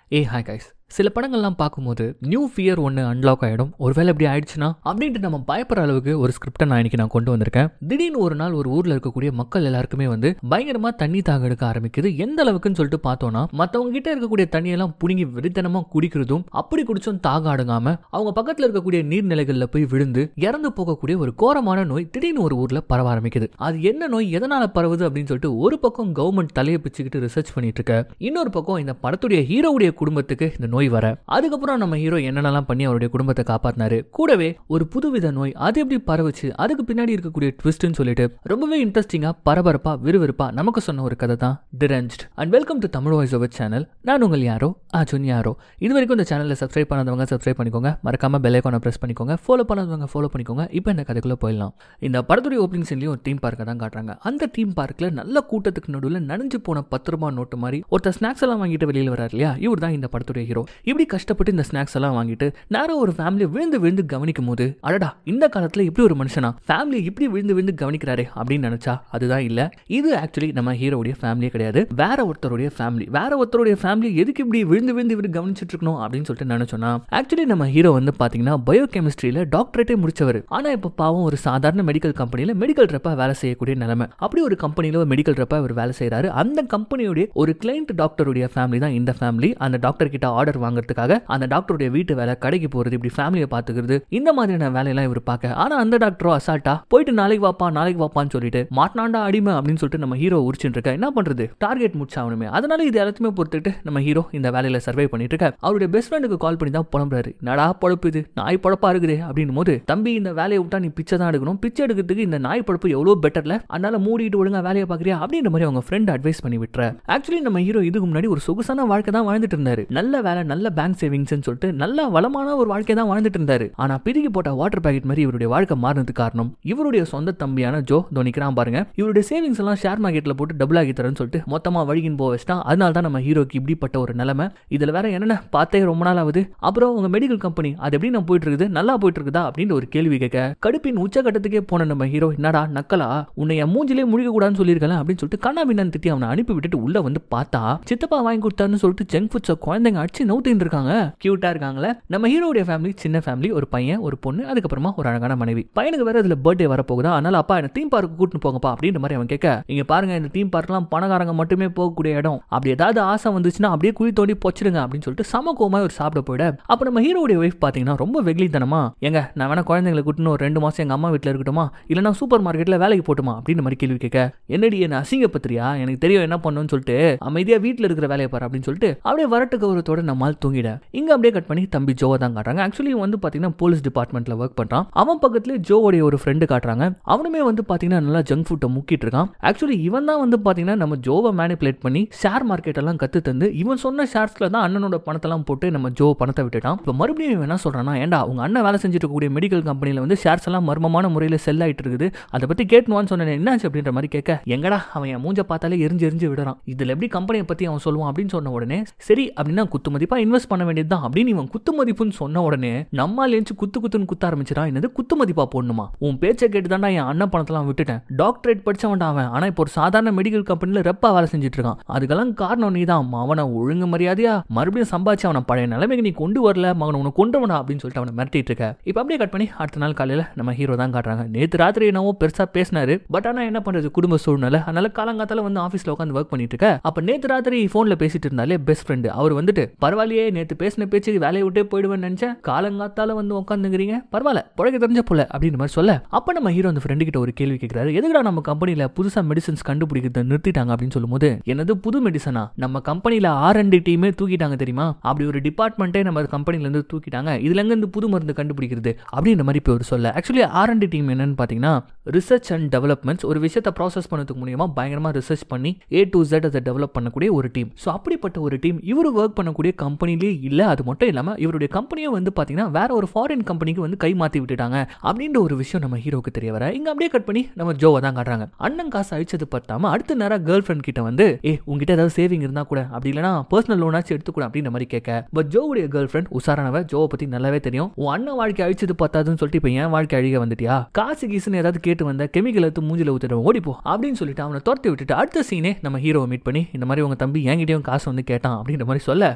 ஏ hi guys சில படங்கள்லாம் பார்க்கும்போது நியூ ஃபியர் ஒன்று அன்லாக் ஆகிடும் ஒருவேளை இப்படி ஆயிடுச்சுன்னா அப்படின்ட்டு நம்ம பயப்படுற அளவுக்கு ஒரு ஸ்கிரிப்டை நான் இன்னைக்கு நான் கொண்டு வந்திருக்கேன் திடீர்னு ஒரு நாள் ஒரு ஊரில் இருக்கக்கூடிய மக்கள் எல்லாருக்குமே வந்து பயங்கரமாக தண்ணி தாக எடுக்க ஆரம்பிக்குது எந்த அளவுக்குன்னு சொல்லிட்டு பார்த்தோன்னா மற்றவங்க கிட்ட இருக்கக்கூடிய தண்ணியெல்லாம் புடுங்கி வெறித்தனமாக குடிக்கிறதும் அப்படி குடிச்சும் தாக அடங்காம அவங்க பக்கத்தில் இருக்கக்கூடிய நீர்நிலைகளில் போய் விழுந்து இறந்து போகக்கூடிய ஒரு கோரமான நோய் திடீர்னு ஒரு ஊரில் பரவ ஆரம்பிக்குது அது என்ன நோய் எதனால பரவுது அப்படின்னு சொல்லிட்டு ஒரு பக்கம் கவர்மெண்ட் தலையை பிச்சுக்கிட்டு ரிசர்ச் பண்ணிட்டு இருக்க இன்னொரு பக்கம் இந்த படத்துடைய ஹீரோவுடைய குடும்பத்துக்கு இந்த நோய் வர அதுக்கப்புறம் நம்ம ஹீரோ என்னென்னலாம் பண்ணி அவருடைய குடும்பத்தை காப்பாத்தினாரு கூடவே ஒரு புதுவித நோய் அது எப்படி பரவுச்சு அதுக்கு பின்னாடி இருக்கக்கூடிய ட்விஸ்ட்னு சொல்லிட்டு ரொம்பவே இன்ட்ரெஸ்டிங்கா பரபரப்பா விறுவிறுப்பா நமக்கு சொன்ன ஒரு கதை தான் drenched and welcome to Tamil voice over channel நான் உங்கள் யாரோ அஜுன் யாரோ இது வரைக்கும் இந்த சேனலில் சப்ஸ்கிரைப் பண்ணாதவங்க சப்ஸ்கிரைப் பண்ணிக்கோங்க மறக்காம பெல் ஐக்கானை ப்ரெஸ் பண்ணிக்கோங்க ஃபாலோ பண்ணாதவங்க ஃபாலோ பண்ணிக்கோங்க இப்போ இந்த கதைக்குள்ள போயிடலாம் இந்த படத்துடைய ஓப்பனிங் சீன்லயும் ஒரு தீம் பார்க்கை தான் காட்டுறாங்க அந்த தீம் பார்க்கில் நல்ல கூட்டத்துக்கு நடுவில் நனைஞ்சு போன பத்து ரூபாய் நோட்டு மாதிரி ஒருத்தர் ஸ்நாக்ஸ் எல்லாம் வாங்கிட்டு வெளியில் வராரு இல்லையா இவர் தான் இந்த படத்துடைய ஹீரோ இப்படி கஷ்டப்பட்டு இந்த ஸ்நாக்ஸ் எல்லாம் வாங்கிட்டு நேரம் ஒரு ஃபேமிலி விழுந்து விழுந்து கவனிக்கும் போது அடடா இந்த காலத்தில் இப்படி ஒரு மனுஷனா ஃபேமிலி இப்படி விழுந்து விழுந்து கவனிக்கிறாரே அப்படின்னு நினைச்சா அதுதான் இல்ல இது ஆக்சுவலி நம்ம ஹீரோடைய ஃபேமிலியே கிடையாது வேற ஒருத்தருடைய ஃபேமிலி வேற ஒருத்தருடைய ஃபேமிலி எதுக்கு இப்படி விழுந்து விழுந்து இவர் கவனிச்சிட்டு இருக்கணும் அப்படின்னு சொல்லிட்டு நினைச்சோன்னா ஆக்சுவலி நம்ம ஹீரோ வந்து பாத்தீங்கன்னா பயோ கெமிஸ்ட்ரியில டாக்டரேட்டே முடிச்சவர் ஆனா இப்ப பாவம் ஒரு சாதாரண மெடிக்கல் கம்பெனில மெடிக்கல் ரெப்பா வேலை செய்யக்கூடிய நிலைமை அப்படி ஒரு கம்பெனில ஒரு மெடிக்கல் ரெப்பா அவர் வேலை செய்யறாரு அந்த கம்பெனியுடைய ஒரு கிளைண்ட் டாக்டருடைய ஃபேமிலி தான் இந்த ஃபேமிலி அந்த டாக்டர் கிட்ட ஆர்டர் வாங்குறதுக்காக அந்த டாக்டருடைய வீட்டு வேலை கடைக்கு போறது இப்படி ஃபேமிலியை பாத்துக்கிறது இந்த மாதிரியான வேலையெல்லாம் இவர் பார்க்க ஆனா அந்த டாக்டரோ அசால்ட்டா போயிட்டு நாளைக்கு வாப்பா நாளைக்கு வாப்பான்னு சொல்லிட்டு மாட்டினாண்டா அடிமை அப்படின்னு சொல்லிட்டு நம்ம ஹீரோ உரிச்சுட்டு இருக்க என்ன பண்றது டார்கெட் முடிச்சாகணுமே அதனால இது எல்லாத்தையுமே பொறுத்துட்டு நம்ம ஹீரோ இந்த வேலையில சர்வை பண்ணிட்டு இருக்க அவருடைய பெஸ்ட் ஃப்ரெண்டுக்கு கால் பண்ணி தான் புலம்புறாரு நடா பொழப்பு இது நாய் பொழப்பா இருக்குது அப்படின் போது தம்பி இந்த வேலையை விட்டா நீ பிச்சை தான் எடுக்கணும் பிச்சை எடுக்கிறதுக்கு இந்த நாய் பொழப்பு எவ்வளோ பெட்டர்ல அதனால மூடிட்டு ஒழுங்கா வேலையை பாக்குறியா அப்படின்ற மாதிரி அவங்க ஃப்ரெண்ட் அட்வைஸ் பண்ணி விட்டுற ஆக்சுவலி நம்ம ஹீரோ இதுக்கு முன்னாடி ஒரு சொகுசான வாழ்க்கை தான் வாழ்ந்துட்டு இருந்தாரு நல்ல வேலை நல்ல பேங்க் சேவிங்ஸ் சொல்லிட்டு நல்ல வளமான ஒரு வாழ்க்கை தான் வாழ்ந்துட்டு இருந்தாரு ஆனா பிரிக்கி போட்ட வாட்டர் பேக்கெட் மாதிரி இவருடைய வாழ்க்கை மாறினதுக்கு காரணம் இவருடைய சொந்த தம்பியான ஜோ தோனிக்கிறான் பாருங்க இவருடைய சேவிங்ஸ் எல்லாம் ஷேர் மார்க்கெட்ல போட்டு டபுள் ஆகி தரேன்னு சொல்லிட்டு மொத்தமா வழிகின்னு போக வச்சிட்டான் அதனால தான் நம்ம ஹீரோக்கு இப்படிப்பட்ட ஒரு நிலைமை இதுல வேற என்னென்ன பார்த்தே ரொம்ப நாள் ஆகுது அப்புறம் உங்க மெடிக்கல் கம்பெனி அது எப்படி நான் போயிட்டு இருக்குது நல்லா போயிட்டு இருக்குதா அப்படின்னு ஒரு கேள்வி கேட்க கடுப்பின் உச்சகட்டத்துக்கே போன நம்ம ஹீரோ என்னடா நக்கலா உன்னை என் மூஞ்சிலே முழிக்க கூடாதுன்னு சொல்லியிருக்கல அப்படின்னு சொல்லிட்டு கண்ணா பின்னான்னு திட்டி அவனை அனுப்பி விட்டுட்டு உள்ள வந்து பார்த்தா சித்தப்பா வாங்கி கொடுத்தாருன்னு சொல்லிட்டு ஜங்க் ஃபுட்ஸை குழந்தைங்க அடிச்சு நவுத்தின்னு இருக்காங்க கியூட்டா இருக்காங்களே நம்ம ஹீரோடைய ஃபேமிலி சின்ன ஃபேமிலி ஒரு பையன் ஒரு பொண்ணு அதுக்கப்புறமா ஒரு அழகான மனைவி பையனுக்கு வேற இதுல பர்த்டே வரப்போகுதா அதனால அப்பா என்ன தீம் பார்க்கு கூட்டிட்டு போங்கப்பா அப்படின்ற மாதிரி அவன் கேட்க இங்க பாருங்க இந்த தீம் பார்க்லாம் பணக்காரங்க மட்டுமே போகக்கூடிய இடம் அப்படி ஏதாவது ஆசை வந்துச்சுன்னா அப்படியே குழி தோண்டி பொச்சிடுங்க அப்படின்னு சொல்லிட்டு சம கோமா ஒரு சாப்பிட போயிட அப்ப நம்ம ஹீரோடைய ஒய்ஃப் பாத்தீங்கன்னா ரொம்ப வெகுளித்தனமா எங்க நான் வேணா குழந்தைங்களை கூட்டின்னு ஒரு ரெண்டு மாசம் எங்க அம்மா வீட்டுல இருக்கட்டுமா இல்லைன்னா சூப்பர் மார்க்கெட்ல வேலைக்கு போட்டுமா அப்படின்ற மாதிரி கேள்வி கேட்க என்னடி என்ன அசிங்கப்பத்திரியா எனக்கு தெரியும் என்ன பண்ணுன்னு சொல்லிட்டு அமைதியா வீட்டுல இருக்கிற வேலையை பாரு அப்படின்னு சொல்லிட்டு அப்படியே வரட்டு கௌரவத்தோட நம்மால் தூங்கிட இங்க அப்படியே கட் பண்ணி தம்பி ஜோவை தான் காட்டுறாங்க ஆக்சுவலி வந்து பாத்தீங்கன்னா போலீஸ் டிபார்ட்மெண்ட்ல ஒர்க் பண்றான் அவன் பக்கத்துல ஜோவோடைய ஒரு ஃப்ரெண்டு காட்டுறாங்க அவனுமே வந்து பாத்தீங்கன்னா நல்லா ஜங்க் ஃபுட்டை முக்கிட்டு இருக்கான் ஆக்சுவலி இவன் தான் வந்து பாத்தீங்கன்னா நம்ம ஜோவை மேனிப்புலேட் பண்ணி ஷேர் மார்க்கெட் எல்லாம் கத்து தந்து இவன் சொன்ன ஷேர்ஸ்ல தான் அண்ணனோட பணத்தெல்லாம் போட்டு நம்ம ஜோ பணத்தை விட்டுட்டான் இப்போ மறுபடியும் இவன் என்ன சொல்றான்னா ஏன்டா உங்க அண்ணன் வேலை செஞ்சுட்டு இருக்கக்கூடிய மெடிக்கல் கம்பெனில வந்து ஷேர்ஸ் எல்லாம் மர்மமான முறையில் செல் ஆயிட்டு இருக்குது அதை பத்தி கேட்கணும்னு சொன்னேன் என்னாச்சு அப்படின்ற மாதிரி கேட்க எங்கடா அவன் என் மூஞ்ச பார்த்தாலே எரிஞ்சு எரிஞ்சு விடுறான் இதுல எப்படி கம்பெனியை பத்தி அவன் சொல்லுவான் அப்படின்னு சொன்ன உடனே சரி அப்படின்னா குத்து மதிப்பா இன்வெஸ்ட் பண்ண வேண்டியது தான் அப்படின்னு இவன் குத்து மதிப்புன்னு சொன்ன உடனே நம்மால் ஏஞ்சி குத்து குத்துன்னு குத்த ஆரம்பிச்சிடான் என்னது குத்து மதிப்பா போடணுமா உன் பேச்சை கேட்டு தான்டா என் அண்ணன் பணத்தெல்லாம் விட்டுட்டேன் டாக்டரேட் படிச்சவன்டா அவன் ஆனா இப்போ ஒரு சாதாரண மெடிக்கல் கம்பெனில ரெப்பா வேலை செஞ்சுட்டு இருக்கான் அதுக்கெல்லாம் காரணம் நீ தான் அவனை ஒழுங்கு மரியாதையா மறுபடியும் சம்பாதிச்சு அவனை பழைய நிலைமைக்கு நீ கொண்டு வரல மகன் உனக்கு கொண்டு வனா அப்படின்னு சொல்லிட்டு அவனை மிரட்டிட்டு இருக்க இப்போ அப்படியே கட் பண்ணி அடுத்த நாள் காலையில நம்ம ஹீரோ தான் காட்டுறாங்க நேத்து ராத்திரி என்னவோ பெருசா பேசினாரு பட் ஆனா என்ன பண்றது குடும்ப சூழ்நிலை அதனால காலங்காத்தால வந்து ஆஃபீஸ்ல உட்காந்து ஒர்க் பண்ணிட்டு இருக்க அப்ப நேத்து ராத்திரி போன்ல பேசிட்டு இருந்தாலே பெஸ்ட் ஃப்ரெண்டு அவர் வந்துட்டு பரவாயில்லையே நேத்து பேசின பேச்சு வேலையை விட்டே போயிடுவேன்னு நினைச்சேன் காலங்காத்தால வந்து உட்காந்துக்கிறீங்க பரவாயில்ல புழைக்க தெரிஞ்ச போல அப்படின்ற மாதிரி சொல்ல அப்ப நம்ம ஹீரோ அந்த ஃப்ரெண்டு கிட்ட ஒரு கேள்வி கேட்கிறாரு எதுக்குடா நம்ம கம்பெனில புதுசா மெடிசன்ஸ் கண்டுபிடிக்கிறத நிறுத்திட்டாங்க அப்படின்னு சொல்லும்போது என்னது புது மெடிசனா நம்ம கம்பெனில ஆர் அண்ட் டீமே தூக்கிட்டாங்க தெரியுமா அப்படி ஒரு டிபார்ட்மெண்ட்டே நம்ம கம்பெனில இருந்து தூக்கிட்டாங்க இதுல எங்க இருந்து புது மருந்து கண்டுபிடிக்கிறது அப்படின்ற மாதிரி இப்போ ஒரு சொல்ல ஆக்சுவலி ஆர் அண்ட் டீம் என்னன்னு பாத்தீங்கன்னா ரிசர்ச் அண்ட் டெவலப்மெண்ட்ஸ் ஒரு விஷயத்தை ப்ராசஸ் பண்ணதுக்கு மூலியமா பயங்கரமா ரிசர்ச் பண்ணி ஏ டு Z அதை டெவலப் பண்ணக்கூடிய ஒரு டீம் ஸோ அப்படிப்பட்ட ஒரு டீம் இவர் ஒர்க் பண்ணக்கூடிய கம்பெனிலே இல்லை அது மட்டும் இல்லாமல் இவருடைய கம்பெனியை வந்து பார்த்தீங்கன்னா வேற ஒரு ஃபாரின் கம்பெனிக்கு வந்து கை மாற்றி விட்டுட்டாங்க அப்படின்ற ஒரு விஷயம் நம்ம ஹீரோக்கு தெரிய வர இங்கே அப்படியே கட் பண்ணி நம்ம ஜோவை தான் காட்டுறாங்க அண்ணன் காசு அழிச்சது பத்தாம அடுத்த நேரம் கேர்ள் ஃப்ரெண்ட் கிட்ட வந்து ஏ உங்ககிட்ட ஏதாவது சேவிங் இருந்தா கூட அப்படி இல்லைனா பர்சனல் லோனாச்சும் எடுத்துக்கூட அப்படின்ற மாதிரி கேட்க பட் ஜோவுடைய கேர்ள் ஃப்ரெண்ட் உசாரானவ ஜோவை பற்றி நல்லாவே தெரியும் உன் அண்ணன் வாழ்க்கை அழிச்சது பத்தாதுன்னு சொல்லிட்டு இப்போ என் வாழ்க்கை அழிக வந்துட்டியா காசு கீசுன்னு ஏதாவது கேட்டு வந்த கெமிக்கல் எடுத்து மூஞ்சில ஊற்றிடுவோம் ஓடிப்போ அப்படின்னு சொல்லிட்டு அவனை துரத்தி விட்டுட்டு அடுத்த சீனே நம்ம ஹீரோவை மீட் பண்ணி இந்த மாதிரி உங்க தம்பி என்கிட்டயும் காசு வந்து கேட்டான் அப்படின்ற மாதிரி சொல்ல இங்க பாரு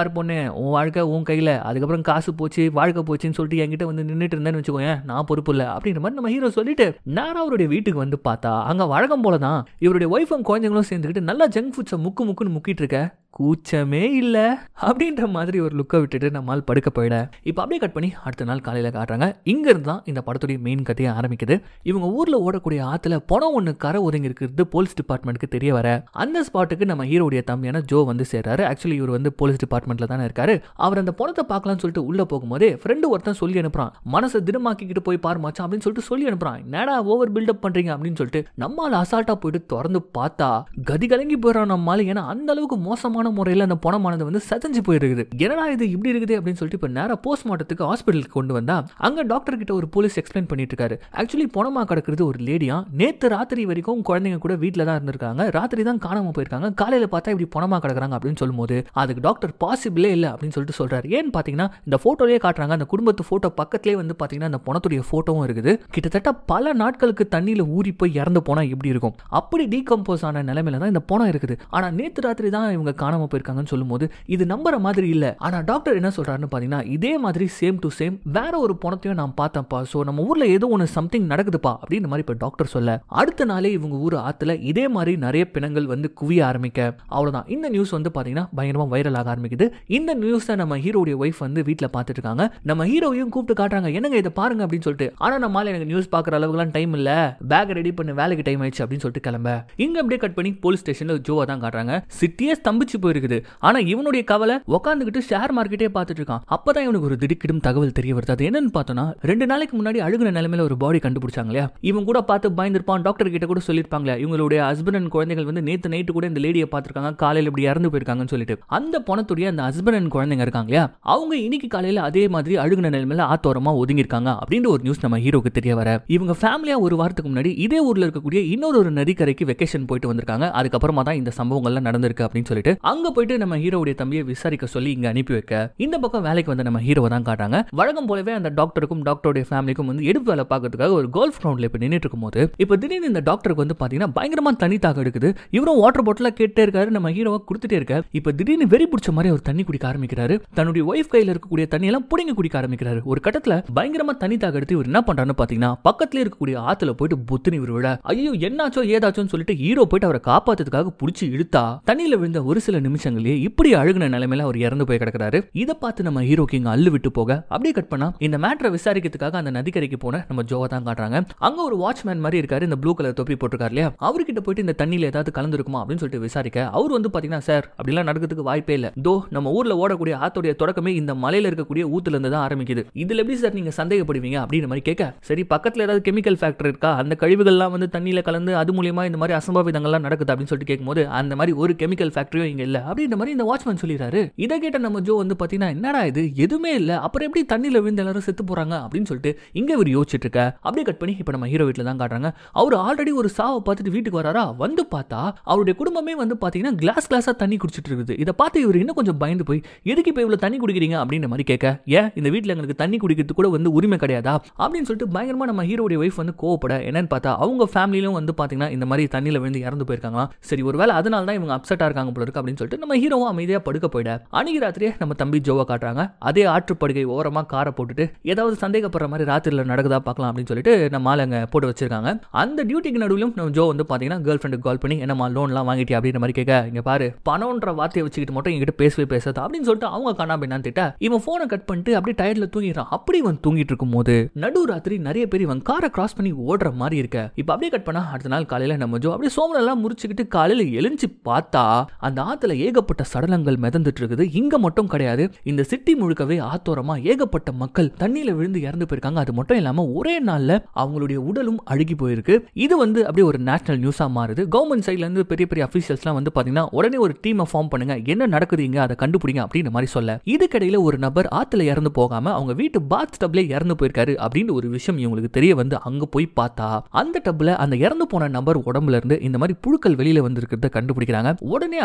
பாரு பொண்ணு உன் வாழ்க்கை உன் கையில் அதுக்கப்புறம் காசு போச்சு வாழ்க்கை போச்சுன்னு சொல்லிட்டு என்கிட்ட வந்து நின்றுட்டு இருந்தேன்னு வச்சுக்கோயேன் நான் பொறுப்பு இல்லை அப்படின்ற மாதிரி நம்ம ஹீரோ சொல்லிட்டு நேரா அவருடைய வீட்டுக்கு வந்து பார்த்தா அங்கே வழக்கம் போல தான் இவருடைய ஒய்ஃபும் குழந்தைங்களும் சேர்ந்துக்கிட்டு நல்லா ஜங்க் ஃபுட்ஸை முக்கு முக்குன்னு முக்கிட்டு இருக்க கூச்சமே இல்லை அப்படின்ற மாதிரி ஒரு லுக்கை விட்டுட்டு நம்மால் படுக்க போயிட இப்போ அப்படியே கட் பண்ணி அடுத்த நாள் காலையில் காட்டுறாங்க இங்கேருந்து தான் இந்த படத்துடைய மெயின் கதையை ஆரம்பிக்குது இவங்க ஊரில் ஓடக்கூடிய ஆற்றுல பணம் ஒன்று கரை ஒதுங்கி இருக்கிறது போலீஸ் டிபார்ட்மெண்ட்டுக்கு தெரிய வர அந்த ஸ்பாட்டுக்கு நம்ம ஹீரோடைய தம்பியான ஜோ வந்து சேர்றாரு ஆக்சுவலி இவர் வந்து போலீஸ் டிபார்ட்மெண்ட்டில் தானே இருக்காரு அவர் அந்த பணத்தை பார்க்கலாம்னு சொல்லிட்டு உள்ளே போகும்போதே ஃப்ரெண்டு ஒருத்தன் சொல்லி அனுப்புறான் மனசை திடமாக்கிக்கிட்டு போய் பாரு மச்சான் அப்படின்னு சொல்லிட்டு சொல்லி அனுப்புறான் என்னடா ஓவர் பில்டப் பண்ணுறீங்க அப்படின்னு சொல்லிட்டு நம்மால் அசால்ட்டாக போயிட்டு திறந்து பார்த்தா கதி கலங்கி போயிடறான் நம்மால் ஏன்னா அந்த அளவுக்கு மோசமான முறையில் அந்த பணமானது வந்து சதஞ்சு போயிருக்குது என்னடா இது இப்படி இருக்குது அப்படின்னு சொல்லிட்டு இப்போ நேராக போஸ்ட்மார்ட்டத்துக்கு ஹாஸ்பிட்டலுக்கு கொண்டு வந்தா அங்கே டாக்டர் கிட்ட ஒரு போலீஸ் எக்ஸ்பிளைன் பண்ணிட்டு இருக்காரு ஆக்சுவலி பணமா கிடக்கிறது ஒரு லேடியா நேத்து ராத்திரி வரைக்கும் குழந்தைங்க கூட வீட்டில் தான் இருந்திருக்காங்க ராத்திரி தான் காணாம போயிருக்காங்க காலையில் பார்த்தா இப்படி பணமா கிடக்குறாங்க அப்படின்னு சொல்லும்போது அதுக்கு டாக்டர் பாசிபிளே இல்லை அப்படின்னு சொல்லிட்டு சொல்றாரு ஏன்னு பார்த்தீங்கன்னா இந்த போட்டோலயே காட்டுறாங்க அந்த குடும்பத்து போட்டோ பக்கத்துலேயே வந்து பார்த்தீங்கன்னா அந்த பணத்துடைய போட்டோவும் இருக்குது கிட்டத்தட்ட பல நாட்களுக்கு தண்ணியில் ஊறி போய் இறந்து போனால் எப்படி இருக்கும் அப்படி டீகம்போஸ் ஆன நிலைமையில தான் இந்த பணம் இருக்குது ஆனால் நேத்து ராத்திரி தான் இவங்க காணாம போயிருக்காங்கன்னு சொல்லும்போது இது நம்புற மாதிரி இல்லை ஆனால் டாக்டர் என்ன சொல்றாருன்னு பார்த்தீங்கன்னா இதே மாதிரி சேம் டு சேம் வேற ஒரு பணத்தையும் நான் பார்த்தேன்ப்பா ஸோ நம்ம ஊர்ல ஏதோ ஒன்று சம்திங் நடக்குதுப்பா அப்படின்னு மாதிரி இப்போ டாக்டர் சொல்ல அடுத்த நாளே இவங்க ஊர் ஆத்துல இதே மாதிரி நிறைய பிணங்கள் வந்து குவிய ஆரம்பிக்க அவ்வளவுதான் இந்த நியூஸ் வந்து பாத்தீங்கன்னா பயங்கரமா வைரல் ஆக ஆரம்பிக்குது இந்த நியூஸை நம்ம ஹீரோடைய ஒய்ஃப் வந்து வீட்டில் பார்த்துட்டு இருக்காங்க நம்ம ஹீரோவையும் கூப்பிட்டு காட்டுறாங்க என்னங்க இதை பாருங்க அப்படின்னு சொல்லிட்டு ஆனா நம்மளால எனக்கு நியூஸ் பார்க்குற அளவுக்குலாம் டைம் இல்ல பேக் ரெடி பண்ண வேலைக்கு டைம் ஆயிடுச்சு அப்படின்னு சொல்லிட்டு கிளம்ப இங்க அப்படியே கட் பண்ணி போலீஸ் ஸ்டேஷன்ல ஜோவை தான் காட்டுறாங்க சிட்டியே ஸ்தம்பிச்சு போயிருக்குது ஆனா இவனுடைய கவலை உட்காந்துக்கிட்டு ஷேர் மார்க்கெட்டே பார்த்துட்டு இருக்கான் அப்பதான் இவனுக்கு ஒரு திடுக்கிடும் தகவல் தெரிய வருது அது என்னன்னு பார்த்தோம்னா ரெண்டு நாளைக்கு முன்னாடி அழுகுன நிலைமையில ஒரு பாடி கண்டுபிடிச்சாங்க இல்லையா இவன் கூட பார்த்து பயந்துருப்பான் டாக்டர் கிட்ட கூட சொல்லியிருப்பாங்களே இவங்களுடைய ஹஸ்பண்ட் அண்ட் குழந்தைகள் வந்து நேத்து நைட்டு கூட இந்த லேடியை பார்த்துருக்காங்க காலையில் இப்படி இறந்து போயிருக்காங்கன்னு சொல்லிட்டு அந்த பணத்துடைய அந்த ஹஸ்பண்ட் அண்ட் குழந்தைங்க இருக்காங்க இல்லையா அவங்க இன்னைக்கு காலையில அதே மாதிரி அழுகுன நிலைமையில ஆத்தோரமா ஒதுங்கிருக்காங்க அப்படின்ற ஒரு நியூஸ் நம்ம ஹீரோக்கு தெரிய வர இவங்க ஃபேமிலியா ஒரு வாரத்துக்கு முன்னாடி இதே ஊர்ல இருக்கக்கூடிய இன்னொரு ஒரு நதிக்கரைக்கு வெக்கேஷன் போயிட்டு வந்திருக்காங்க அதுக்கப்புறமா தான் இந்த சம்பவங்கள்லாம் நடந்திருக்கு அப்படின்னு சொல்லிட்டு அங்க போயிட்டு நம்ம ஹீரோவுடைய தம்பியை விசாரிக்க சொல்லி இங்க அனுப்பி வைக்க இந்த பக்கம் வேலைக்கு வந்த நம்ம ஹீரோவை தான் காட்டாங்க வழக்கம் போலவே அந்த டாக்டருக்கும் டாக்டருடைய ஃபேமிலிக்கும் வந்து எடுப்பு வேலை பார்க்கறதுக்காக ஒரு கோல்ஃப் கிரவுண்ட்ல இப்ப நின்றுட்டு இருக்கும்போது இப்போ திடீர்னு இந்த டாக்டருக்கு வந்து பாத்தீங்கன்னா பயங்கரமா தண்ணி தாக எடுக்குது இவரும் வாட்டர் பாட்டில கேட்டே இருக்காரு நம்ம ஹீரோவை கொடுத்துட்டே இருக்காரு இப்போ திடீர்னு வெறி பிடிச்ச மாதிரி அவர் தண்ணி குடிக்க ஆரம்பிக்கிறாரு தன்னுடைய ஒய்ஃப் கையில இருக்கக்கூடிய தண்ணி எல்லாம் புடிங்க குடிக்க ஆரம்பிக்கிறாரு ஒரு கட்டத்துல பயங்கரமா தண்ணி தாக எடுத்து இவர் என்ன பண்றாருன்னு பாத்தீங்கன்னா பக்கத்துல இருக்கக்கூடிய ஆத்துல போயிட்டு புத்துன்னு இவர் விட ஐயோ என்னாச்சோ ஏதாச்சோன்னு சொல்லிட்டு ஹீரோ போயிட்டு அவரை காப்பாத்துறதுக்காக புடிச்சு இழுத்தா தண்ணியில விழுந்த ஒரு சில நிமிஷங்களே இப்படி அழுகுன நிலைமையில அவர் இறந்து போய் கிடக்குறாரு இதை பார்த்து நம்ம ஹீரோக்கு இங்க அள்ளு விட்டு போக அப்படியே கட் பண்ணா இந்த மேட்டரை விசாரிக்கிறதுக்காக அந்த நதிக்கரைக்கு போன நம்ம ஜோவை தான் காட்டுறாங்க அங்க ஒரு வாட்ச்மேன் மாதிரி இருக்காரு இந்த ப்ளூ கலர் தொப்பி போட்டிருக்காரு இல்லையா அவர்கிட்ட போயிட்டு இந்த தண்ணியில ஏதாவது கலந்துருக்குமா அப்படின்னு சொல்லிட்டு விசாரிக்க அவர் வந்து பாத்தீங்கன்னா சார் அப்படிலாம் நடக்கிறதுக்கு வாய்ப்பே இல்லை தோ நம்ம ஊர்ல ஓடக்கூடிய ஆத்தோடைய தொடக்கமே இந்த மலையில இருக்கக்கூடிய ஊத்துல இருந்து தான் ஆரம்பிக்குது இதுல எப்படி சார் நீங்க சந்தேகப்படுவீங்க அப்படின்ற மாதிரி கேட்க சரி பக்கத்துல ஏதாவது கெமிக்கல் ஃபேக்டரி இருக்கா அந்த கழிவுகள்லாம் வந்து தண்ணியில கலந்து அது மூலியமா இந்த மாதிரி அசம்பாவிதங்கள்லாம் நடக்குது அப்படின்னு சொல்லிட்டு கேட்கும்போது அந்த மாதிரி ஒரு கெமிக்கல் ஃபேக்டரியும் இங்க இல்ல அப்படின்ற மாதிரி இந்த வாட்ச்மேன் சொல்லிடுறாரு இதை கேட்ட நம்ம ஜோ வந்து பாத்தீங்கன்னா என்னடா இது எதுவுமே இல்ல அப்புறம் எப்படி தண்ணியில விழுந்து எல்லாரும் செத்து போறாங்க அப்படின்னு சொல்லிட்டு இங்க இவர் யோசிச்சுட்டு இருக்க அப்படியே கட் பண்ணி இப்ப நம்ம ஹீரோ வீட்டில் தான் காட்டுறாங்க அவர் ஆல்ரெடி ஒரு சாவை பார்த்துட்டு வீட்டுக்கு வராரா வந்து பார்த்தா அவருடைய குடும்பமே வந்து பாத்தீங்கன்னா கிளாஸ் கிளாஸா தண்ணி குடிச்சிட்டு இருக்குது இதை பார்த்து இவர் இன்னும் கொஞ்சம் பயந்து போய் எதுக்கு இப்போ இவ்வளவு தண்ணி குடிக்கிறீங்க அப்படின்ற மாதிரி கேட்க ஏன் இந்த வீட்டில் எங்களுக்கு தண்ணி குடிக்கிறதுக்கு கூட வந்து உரிமை கிடையாதா அப்படின்னு சொல்லிட்டு பயங்கரமா நம்ம ஹீரோடைய ஒய்ஃப் வந்து கோவப்பட என்னன்னு பார்த்தா அவங்க ஃபேமிலியிலும் வந்து பாத்தீங்கன்னா இந்த மாதிரி தண்ணியில விழுந்து இறந்து போயிருக்காங்களாம் சரி ஒருவேளை அதனால தான் இவங்க அப்செட்டா இருக்காங்க போல இருக்கு அப்படின்னு சொல்லிட்டு நம்ம ஹீரோவும் அமைதியா படுக்க போயிட அன்னைக்கு ராத்திரியே நம்ம தம்பி ஜோவை காட்டுறாங்க அதே ஆற்றுப்படுகை ஓரமா காரை போட்டுட்டு ஏதாவது சந்தேகப்படுற மாதிரி ராத்திரியில் நடக்குதா பார்க்கலாம் அப்படின்னு சொல்லிட்டு நம்ம ஆள் அங்கே போட்டு வச்சிருக்காங்க அந்த டியூட்டிக்கு நடுவிலும் நம்ம ஜோ வந்து பார்த்தீங்கன்னா கேர்ள் ஃப்ரெண்டுக்கு கால் பண்ணி என்னம்மா லோன்லாம் வாங்கிட்டியா அப்படின்ற மாதிரி கேட்க இங்க பாரு பணம்ன்ற வார்த்தையை வச்சுக்கிட்டு மட்டும் என்கிட்ட பேசவே பேசாது அப்படின்னு சொல்லிட்டு அவங்க காணா பின்னான்னு திட்ட இவன் ஃபோனை கட் பண்ணிட்டு அப்படியே டயர்ல தூங்கிடுறான் அப்படி இவன் தூங்கிட்டு இருக்கும் போது நடு ராத்திரி நிறைய பேர் இவன் காரை கிராஸ் பண்ணி ஓடுற மாதிரி இருக்க இப்போ அப்படியே கட் பண்ணா அடுத்த நாள் காலையில நம்ம ஜோ அப்படியே சோமனெல்லாம் முறிச்சுக்கிட்டு காலையில எழுஞ்சு பார்த்தா அந்த ஆத்துல ஏகப்பட்ட சடலங்கள் மிதந்துட்டு இருக்குது இங்க மட்டும் கிடையாது இந்த சிட்டி முழுக்கவே ஆத்தோரமா ஏகப்பட்ட மக்கள் தண்ணியில விழுந்து இறந்து போயிருக்காங்க அது மட்டும் இல்லாம ஒரே நாள்ல அவங்களுடைய உடலும் அழுகி போயிருக்கு இது வந்து அப்படியே ஒரு நேஷனல் நியூஸா மாறுது கவர்மெண்ட் சைட்ல இருந்து பெரிய பெரிய அபிஷியல்ஸ்லாம் வந்து பாத்தீங்கன்னா உடனே ஒரு டீமை ஃபார்ம் பண்ணுங்க என்ன நடக்குது இங்க அதை கண்டுபிடிங்க அப்படின்ற மாதிரி சொல்ல இதுக்கிடையில ஒரு நபர் ஆத்துல இறந்து போகாம அவங்க வீட்டு பாத் டப்ல இறந்து போயிருக்காரு அப்படின்னு ஒரு விஷயம் இவங்களுக்கு தெரிய வந்து அங்க போய் பார்த்தா அந்த டப்ல அந்த இறந்து போன நபர் உடம்புல இருந்து இந்த மாதிரி புழுக்கள் வெளியில வந்திருக்கிறத கண்டுபிடிக்கிறாங்க உடனே அடுத்த சீன்ல